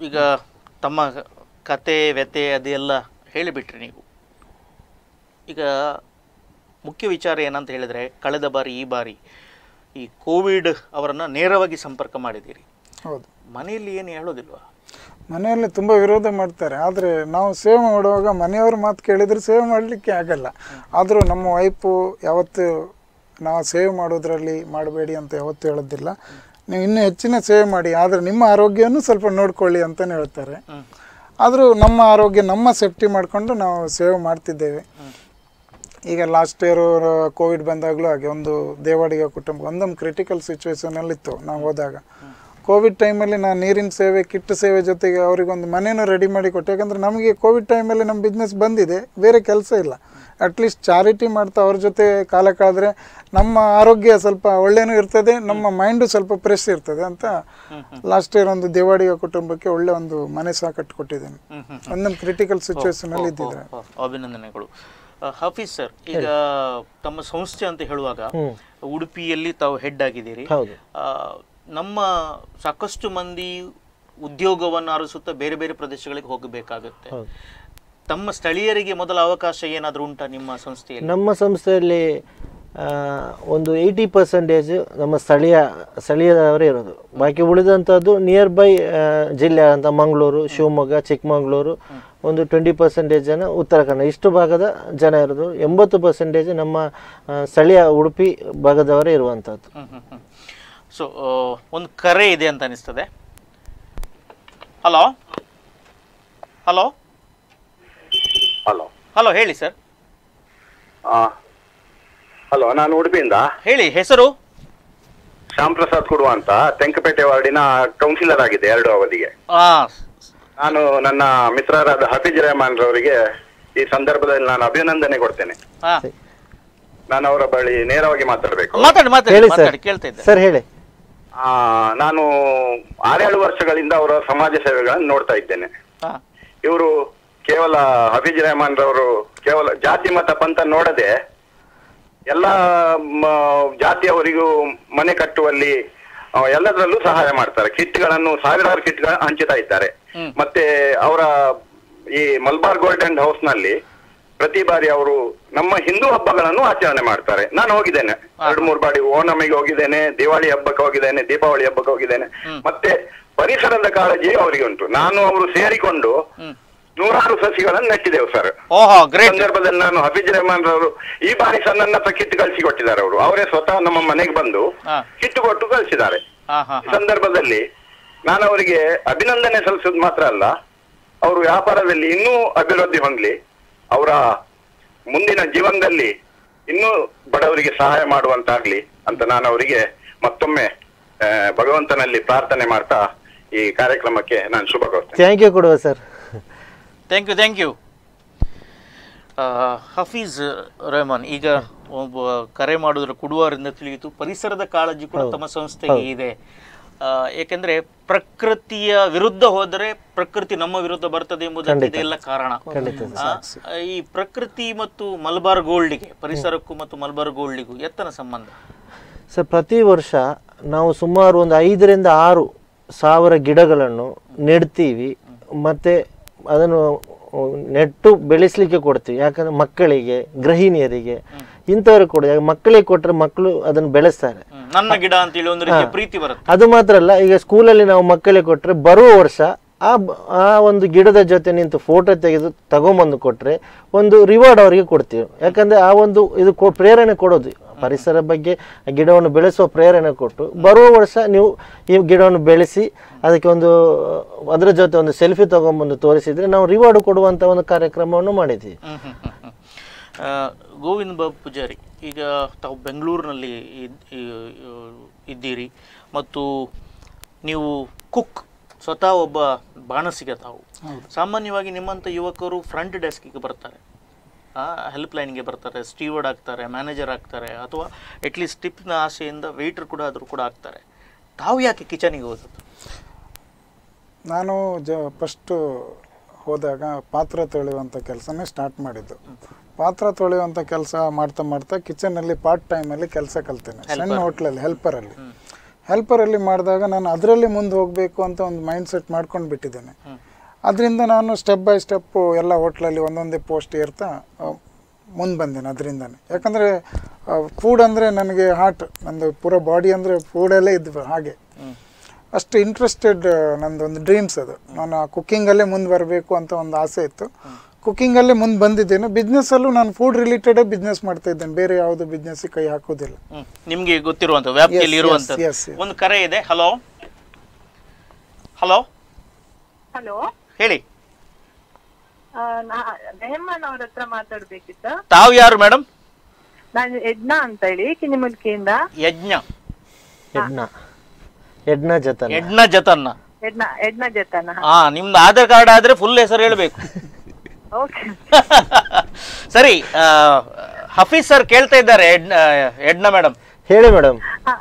ಈಗ ತಮ್ಮ ಕತೆ ವ್ಯತೆ ಅದೆಲ್ಲ ಹೇಳಿಬಿಟ್ರಿ ನೀವು ಈಗ ಮುಖ್ಯ ವಿಚಾರ ಏನಂತ ಹೇಳಿದರೆ ಕಳೆದ ಬಾರಿ ಈ ಬಾರಿ ಈ ಕೋವಿಡ್ ಅವರನ್ನು ನೇರವಾಗಿ ಸಂಪರ್ಕ ಮಾಡಿದ್ದೀರಿ ಹೌದು ಮನೆಯಲ್ಲಿ ಏನು ಹೇಳೋದಿಲ್ವಾ ಮನೆಯಲ್ಲಿ ತುಂಬ ವಿರೋಧ ಮಾಡ್ತಾರೆ ಆದರೆ ನಾವು ಸೇವೆ ಮಾಡುವಾಗ ಮನೆಯವ್ರ ಮಾತು ಕೇಳಿದರೆ ಸೇವೆ ಮಾಡಲಿಕ್ಕೆ ಆಗಲ್ಲ ಆದರೂ ನಮ್ಮ ವೈಫು ಯಾವತ್ತು ನಾವು ಸೇವೆ ಮಾಡೋದ್ರಲ್ಲಿ ಮಾಡಬೇಡಿ ಅಂತ ಯಾವತ್ತೂ ಹೇಳೋದಿಲ್ಲ ನೀವು ಇನ್ನೂ ಹೆಚ್ಚಿನ ಸೇವೆ ಮಾಡಿ ಆದರೆ ನಿಮ್ಮ ಆರೋಗ್ಯವನ್ನು ಸ್ವಲ್ಪ ನೋಡ್ಕೊಳ್ಳಿ ಅಂತಲೇ ಹೇಳ್ತಾರೆ ಆದರೂ ನಮ್ಮ ಆರೋಗ್ಯ ನಮ್ಮ ಸೇಫ್ಟಿ ಮಾಡಿಕೊಂಡು ನಾವು ಸೇವೆ ಮಾಡ್ತಿದ್ದೇವೆ ಈಗ ಲಾಸ್ಟ್ ಇಯರ್ ಕೋವಿಡ್ ಬಂದಾಗಲೂ ಹಾಗೆ ಒಂದು ದೇವಾಡಿಗ ಕುಟುಂಬ ಒಂದೊಂದು ಕ್ರಿಟಿಕಲ್ ಸಿಚುವೇಶನಲ್ಲಿತ್ತು ನಾವು ಹೋದಾಗ ಕೋವಿಡ್ ಟೈಮಲ್ಲಿ ನಾನು ನೀರಿನ ಸೇವೆ ಕಿಟ್ ಸೇವೆ ಜೊತೆಗೆ ಅವರಿಗೊಂದು ಮನೇನೂ ರೆಡಿ ಮಾಡಿ ಕೊಟ್ಟೆ ಯಾಕಂದರೆ ನಮಗೆ ಕೋವಿಡ್ ಟೈಮಲ್ಲಿ ನಮ್ಮ ಬಿಸ್ನೆಸ್ ಬಂದಿದೆ ಬೇರೆ ಕೆಲಸ ಇಲ್ಲ ಅಟ್ಲೀಸ್ಟ್ ಚಾರಿಟಿ ಮಾಡ್ತಾ ಅವ್ರ ಜೊತೆ ಕಾಲ ಕಳೆದ್ರೆ ನಮ್ಮ ಆರೋಗ್ಯ ಸ್ವಲ್ಪ ಒಳ್ಳೆನೂ ಇರ್ತದೆ ನಮ್ಮ ಮೈಂಡು ಸ್ವಲ್ಪ ಫ್ರೆಶ್ ಇರ್ತದೆ ಅಂತ ಲಾಸ್ಟ್ ಇಯರ್ ಒಂದು ದೇವಾಡಿಗ ಕುಟುಂಬಕ್ಕೆ ಒಳ್ಳೆ ಒಂದು ಮನೆ ಸಹ ಕಟ್ಟಿಕೊಟ್ಟಿದ್ದೇನೆ ಒಂದೊಂದು ಕ್ರಿಟಿಕಲ್ ಸಿಚುವೇಶನಲ್ಲಿ ಇದ್ದಿದ್ರೆ ಓ, ಅಭಿನಂದನೆಗಳು ಆ, ಹಾಫೀಸ್ ಸರ್ ಈಗ ತಮ್ಮ ಸಂಸ್ಥೆ ಅಂತ ಹೇಳುವಾಗ ಉಡುಪಿಯಲ್ಲಿ ತಾವು ಹೆಡ್ ಆಗಿದ್ದೀರಿ ಹೌದು ಆ, ನಮ್ಮ ಸಾಕಷ್ಟು ಮಂದಿ ಉದ್ಯೋಗವನ್ನು ಅರಸುತ್ತಾ ಬೇರೆ ಬೇರೆ ಪ್ರದೇಶಗಳಿಗೆ ಹೋಗಬೇಕಾಗುತ್ತೆ ಹೌದು. ತಮ್ಮ ಸ್ಥಳೀಯರಿಗೆ ಮೊದಲ ಅವಕಾಶ ಏನಾದರೂ ಉಂಟಾ ನಿಮ್ಮ ಸಂಸ್ಥೆಯಲ್ಲಿ ನಮ್ಮ ಸಂಸ್ಥೆಯಲ್ಲಿ ಆ, ಒಂದು ಏಯ್ಟಿ ಪರ್ಸೆಂಟೇಜ್ ನಮ್ಮ ಸ್ಥಳೀಯ ಸ್ಥಳೀಯದವರೇ ಇರೋದು ಬಾಕಿ ಉಳಿದಂಥದ್ದು ನಿಯರ್ ಬೈ ಜಿಲ್ಲೆ ಅಂತ ಮಂಗಳೂರು ಶಿವಮೊಗ್ಗ ಚಿಕ್ಕಮಗಳೂರು ಒಂದು ಟ್ವೆಂಟಿ ಪರ್ಸೆಂಟೇಜ್ ಜನ ಉತ್ತರ ಕನ್ನಡ ಇಷ್ಟು ಭಾಗದ ಜನ ಇರೋದು ಎಂಬತ್ತು ಪರ್ಸೆಂಟೇಜ್ ನಮ್ಮ ಆ, ಸ್ಥಳೀಯ ಉಡುಪಿ ಭಾಗದವರೇ ಇರುವಂಥದ್ದು ಸೊ ಒಂದು ಕರೆ ಇದೆ ಅಂತ ಅನಿಸ್ತದೆ ಹಲೋ ಹಲೋ ಹಲೋ ಹಲೋ ಹೇಳಿ ಸರ್ ಹಲೋ ನಾನು ಉಡುಪಿಯಿಂದ ಹೇಳಿ ಹೆಸರು ಶ್ಯಾಮ್ ಪ್ರಸಾದ್ ಕುಡುವ ಅಂತ ತೆಂಕಪೇಟೆ ವಾರ್ಡಿನ ಕೌನ್ಸಿಲರ್ ಆಗಿದೆ ಎರಡು ಅವಧಿಗೆ ಆ ನಾನು ನನ್ನ ಮಿತ್ರರಾದ ಹಫೀಜ್ ರೆಹಮಾನ್ ರವರಿಗೆ ಈ ಸಂದರ್ಭದಲ್ಲಿ ನಾನು ಅಭಿನಂದನೆ ಕೊಡ್ತೇನೆ ಹಾ ನಾನು ಅವರ ಬಳಿ ನೇರವಾಗಿ ಮಾತಾಡಬೇಕು ಮಾತಾಡಿ ಮಾತಾಡಿ ಹೇಳಿ ಸರ್ ಮಾತಾಡಿ ಕೇಳ್ತಾ ಇದ್ದೆ ಸರ್ ಹೇಳಿ ಆ, ನಾನು ಆರೇಳು ವರ್ಷಗಳಿಂದ ಅವರ ಸಮಾಜ ಸೇವೆಗಳನ್ನು ನೋಡ್ತಾ ಇದ್ದೇನೆ ಹಾ ಇವರು ಕೇವಲ ಹಫೀಜ್ ರೆಹಮಾನ್ ರವರು ಕೇವಲ ಜಾತಿ ಮತ ಪಂಥ ನೋಡದೆ ಎಲ್ಲ ಮ, ಜಾತಿಯವರಿಗೂ ಮನೆ ಕಟ್ಟುವಲ್ಲಿ ಆ, ಎಲ್ಲದರಲ್ಲೂ ಸಹಾಯ ಮಾಡ್ತಾರೆ ಕಿಟ್ಗಳನ್ನು ಸಾವಿರಾರು ಕಿಟ್ಗಳನ್ನು ಹಂಚುತ್ತಾ ಇದ್ದಾರೆ ಮತ್ತೆ ಅವರ ಈ ಮಲ್ಬಾರ್ ಗೋಲ್ಡನ್ ಹೌಸ್ ನಲ್ಲಿ ಪ್ರತಿ ಬಾರಿ ಅವರು ನಮ್ಮ ಹಿಂದೂ ಹಬ್ಬಗಳನ್ನು ಆಚರಣೆ ಮಾಡ್ತಾರೆ ನಾನು ಹೋಗಿದ್ದೇನೆ ಎರಡು ಮೂರು ಬಾರಿ ಓಣಮಿಗೆ ಹೋಗಿದ್ದೇನೆ ದಿವಾಳಿ ಹಬ್ಬಕ್ಕೆ ಹೋಗಿದ್ದೇನೆ ದೀಪಾವಳಿ ಹಬ್ಬಕ್ಕೆ ಹೋಗಿದ್ದೇನೆ ಮತ್ತೆ ಪರಿಸರದ ಕಾಳಜಿ ಅವರಿಗೆ ಉಂಟು ನಾನು ಅವರು ಸೇರಿಕೊಂಡು ನೂರಾರು ಸಸಿಗಳನ್ನು ನೆಟ್ಟಿದ್ದೆವು ಸರ್ ಓಹೋ ಈ ಗ್ರೇಟ್ ಸಂದರ್ಭದಲ್ಲಿ ನಾನು ಹಫೀಜ್ ರೆಹಮಾನ್ ರವರು ಈ ಬಾರಿ ಸಹ ನನ್ನ ಹತ್ರ ಕಿಟ್ ಕಳಿಸಿ ಕೊಟ್ಟಿದ್ದಾರೆ ಅವರು ಅವರೇ ಸ್ವತಃ ನಮ್ಮ ಮನೆಗೆ ಬಂದು ಹಾ ಕಿಟ್ ಕೊಟ್ಟು ಕಳಿಸಿದ್ದಾರೆ ಹಾ ಹಾ ಈ ಸಂದರ್ಭದಲ್ಲಿ ನಾನು ಅವರಿಗೆ ಅಭಿನಂದನೆ ಸಲ್ಲಿಸೋದು ಮಾತ್ರ ಅಲ್ಲ ಅವರು ವ್ಯಾಪಾರದಲ್ಲಿ ಇನ್ನೂ ಅಭಿವೃದ್ಧಿ ಹೊಂದಲಿ ಅವರ ಮುಂದಿನ ಜೀವನದಲ್ಲಿ ಇನ್ನೂ ಬಡವರಿಗೆ ಸಹಾಯ ಮಾಡುವಂತಾಗ್ಲಿ ಅಂತ ನಾನು ಅವರಿಗೆ ಮತ್ತೊಮ್ಮೆ ಆ, ಭಗವಂತನಲ್ಲಿ ಪ್ರಾರ್ಥನೆ ಮಾಡ್ತಾ ಈ ಕಾರ್ಯಕ್ರಮಕ್ಕೆ ನಾನು ಶುಭ ಕೋರ್ತೇನೆ ಥ್ಯಾಂಕ್ ಯು ಕೊಡುವ sir thank you thank you Hafeez Rehman ಈಗ ಒಬ್ಬ ಕರೆ ಮಾಡುವುದರ ಕುಡುವರಿಂದ ತಿಳಿಯಿತು ಪರಿಸರದ ಕಾಳಜಿ ಕೂಡ ತಮ್ಮ ಸಂಸ್ಥೆಗೆ ಇದೆ ಆ, ಏಕೆಂದ್ರೆ ಪ್ರಕೃತಿಯ ವಿರುದ್ಧ ಹೋದರೆ ಪ್ರಕೃತಿ ನಮ್ಮ ವಿರುದ್ಧ ಬರ್ತದೆ ಎಂಬುದಕ್ಕೆ ಇದೆಲ್ಲ ಕಾರಣ ಆ, ಈ ಪ್ರಕೃತಿ ಮತ್ತು ಮಲಬಾರ್ ಗೋಲ್ಡ್ಗೆ ಪರಿಸರಕ್ಕೂ ಮತ್ತು ಮಲಬಾರ್ ಗೋಲ್ಡಿಗೂ ಎತ್ತನ ಸಂಬಂಧ ಸರ್ ಪ್ರತಿ ವರ್ಷ ನಾವು ಸುಮಾರು ಒಂದು ಐದರಿಂದ ಆರು ಸಾವಿರ ಗಿಡಗಳನ್ನು ನೆಡ್ತೀವಿ ಮತ್ತು ಅದನ್ನು ನೆಟ್ಟು ಬೆಳೆಸಲಿಕ್ಕೆ ಕೊಡ್ತೀವಿ ಯಾಕಂದರೆ ಮಕ್ಕಳಿಗೆ ಗೃಹಿಣಿಯರಿಗೆ ಇಂಥವ್ರಿಗೆ ಕೊಡೋದು ಮಕ್ಕಳಿಗೆ ಕೊಟ್ಟರೆ ಮಕ್ಕಳು ಅದನ್ನು ಬೆಳೆಸ್ತಾರೆ ಹ್ಮ್. ನನ್ನ ಗಿಡ ಅಂತೇಳಿ ಒಂದು ರೀತಿಯ ಪ್ರೀತಿ ಬರುತ್ತೆ ಅದು ಮಾತ್ರ ಅಲ್ಲ ಈಗ ಸ್ಕೂಲಲ್ಲಿ ನಾವು ಮಕ್ಕಳಿಗೆ ಕೊಟ್ಟರೆ ಬರುವ ವರ್ಷ ಆ ಬ- ಆ ಒಂದು ಗಿಡದ ಜೊತೆ ನಿಂತು ಫೋಟೋ ತೆಗೆದು ತಗೊಂಬಂದು ಕೊಟ್ಟರೆ ಒಂದು ರಿವಾರ್ಡ್ ಅವರಿಗೆ ಕೊಡ್ತೀವಿ ಯಾಕಂದರೆ ಆ ಒಂದು ಇದು ಕೊ- ಪ್ರೇರಣೆ ಕೊಡೋದು ಪರಿಸರ ಬಗ್ಗೆ ಆ ಗಿಡವನ್ನು ಬೆಳೆಸುವ ಪ್ರೇರಣೆ ಕೊಟ್ಟು ಬರುವ ವರ್ಷ ನೀವು ಈ ಗಿಡವನ್ನು ಬೆಳೆಸಿ ಅದಕ್ಕೆ ಒಂದು ಅದರ ಜೊತೆ ಒಂದು ಸೆಲ್ಫಿ ತಗೊಂಬಂದು ತೋರಿಸಿದರೆ ನಾವು ರಿವಾರ್ಡ್ ಕೊಡುವಂಥ ಒಂದು ಕಾರ್ಯಕ್ರಮವನ್ನು ಮಾಡಿದ್ದೀವಿ ಹ್ಮ್, ಹ್ಮ್, ಹ್ಮ್, ಹ್ಮ್. ಆ, ಗೋವಿಂದ ಬಾಬು ಪೂಜಾರಿ ಈಗ ತಾವು ಬೆಂಗಳೂರಿನಲ್ಲಿ ಇದ್- ಈ- ಇದ್ದೀರಿ ಮತ್ತು ನೀವು ಕುಕ್ ಸ್ವತಃ ಒಬ್ಬ ಬಾಣಸಿಗ ತಾವು ಸಾಮಾನ್ಯವಾಗಿ ನಿಮ್ಮಂಥ ಯುವಕರು ಫ್ರಂಟ್ ಡೆಸ್ಕಿಗೆ ಬರ್ತಾರೆ ಹೆಲ್ಪ್ ಲೈನ್ಗೆ ಬರ್ತಾರೆ ಸ್ಟೀವರ್ಡ್ ಆಗ್ತಾರೆ ಮ್ಯಾನೇಜರ್ ಆಗ್ತಾರೆ ಅಥವಾ ಅಟ್ಲೀಸ್ಟ್ ಟಿಪ್ನ ಆಸೆಯಿಂದ ವೆಯ್ಟರ್ ಕೂಡ ಆದರೂ ಕೂಡ ಆಗ್ತಾರೆ ತಾವು ಯಾಕೆ ಕಿಚನಿಗೆ ಹೋದದ್ದು ನಾನು ಜ ಫಸ್ಟು ಹೋದಾಗ ಪಾತ್ರ ತೊಳೆಯುವಂಥ ಕೆಲಸನೇ ಸ್ಟಾರ್ಟ್ ಮಾಡಿದ್ದು ಪಾತ್ರ ತೊಳೆಯುವಂಥ ಕೆಲಸ ಮಾಡ್ತಾ ಮಾಡ್ತಾ ಕಿಚನಲ್ಲಿ ಪಾರ್ಟ್ ಟೈಮಲ್ಲಿ ಕೆಲಸ ಕಲ್ತೇನೆ ಸಣ್ಣ ಹೋಟ್ಲಲ್ಲಿ ಹೆಲ್ಪರಲ್ಲಿ ಹೆಲ್ಪರಲ್ಲಿ ಮಾಡಿದಾಗ ನಾನು ಅದರಲ್ಲಿ ಮುಂದೆ ಹೋಗಬೇಕು ಅಂತ ಒಂದು ಮೈಂಡ್ ಸೆಟ್ ಮಾಡ್ಕೊಂಡು ಬಿಟ್ಟಿದ್ದೇನೆ ಅದರಿಂದ ನಾನು ಸ್ಟೆಪ್ ಬೈ ಸ್ಟೆಪ್ಪು ಎಲ್ಲ ಹೋಟ್ಲಲ್ಲಿ ಒಂದೊಂದೇ ಪೋಸ್ಟ್ ಏರ್ತಾ ಮುಂದೆ ಬಂದೇನೆ ಅದರಿಂದನೇ ಯಾಕಂದರೆ ಫುಡ್ ಅಂದರೆ ನನಗೆ ಹಾರ್ಟ್ ನಂದು ಪೂರ ಬಾಡಿ ಅಂದರೆ ಫುಡಲ್ಲೇ ಇದ್ದು ಹಾಗೆ ಅಷ್ಟು ಇಂಟ್ರೆಸ್ಟೆಡ್ ನಂದು ಒಂದು ಡ್ರೀಮ್ಸ್ ಅದು ನಾನು ಆ ಕುಕ್ಕಿಂಗಲ್ಲೇ ಮುಂದೆ ಬರಬೇಕು ಅಂತ ಒಂದು ಆಸೆ ಇತ್ತು ಕುಕ್ಕಿಂಗಲ್ಲೇ ಮುಂದೆ ಬಂದಿದ್ದೇನೆ ಬಿಸ್ನೆಸ್ಸಲ್ಲೂ ನಾನು ಫುಡ್ ರಿಲೇಟೆಡೇ ಬಿಸ್ನೆಸ್ ಮಾಡ್ತಾ ಇದ್ದೇನೆ ಬೇರೆ ಯಾವುದು ಬಿಸ್ನೆಸ್ಸಿಗೆ ಕೈ ಹಾಕೋದಿಲ್ಲ ಹ್ಮ್. ನಿಮ್ಗೆ ಗೊತ್ತಿರುವಂತ ವ್ಯಾಪ್ತಿಯಲ್ಲಿ Yes, yes, ಇರುವಂತದ್ದು yes, yes. ಒಂದು ಕರೆ ಇದೆ ಹಲೋ ಹಲೋ ಹಲೋ ಹೇಳಿ ರೆಹಮಾನ್ ಅವ್ರ ಹತ್ರ ಮಾತಾಡ್ಬೇಕಿತ್ತ ತಾವು ಯಾರು ಮೇಡಮ್ ನಾನು ಯಜ್ಞ ಅಂತ ಹೇಳಿ ಕಿನಿಮುಲ್ಕಿಯಿಂದ ಯಜ್ಞ ಎಡ್ನ ಎಡ್ನ ಜತನ ಯಜ್ಞ ಜತನ್ನ ಯಜ್ಞ ಯಜ್ಞ ಜತನ ಹಾ ನಿಮ್ದು ಆಧಾರ್ ಕಾರ್ಡ್ ಆದ್ರೆ ಫುಲ್ ಹೆಸರು ಹೇಳ್ಬೇಕು ಓಕೆ ಸರಿ ಆ, ಹಫೀಸ್ ಸರ್ ಕೇಳ್ತಾ ಇದ್ದಾರೆ ಎಡ್ನ ಎಡ್ನ ಮೇಡಮ್ ಹೇಳಿ ಮೇಡಮ್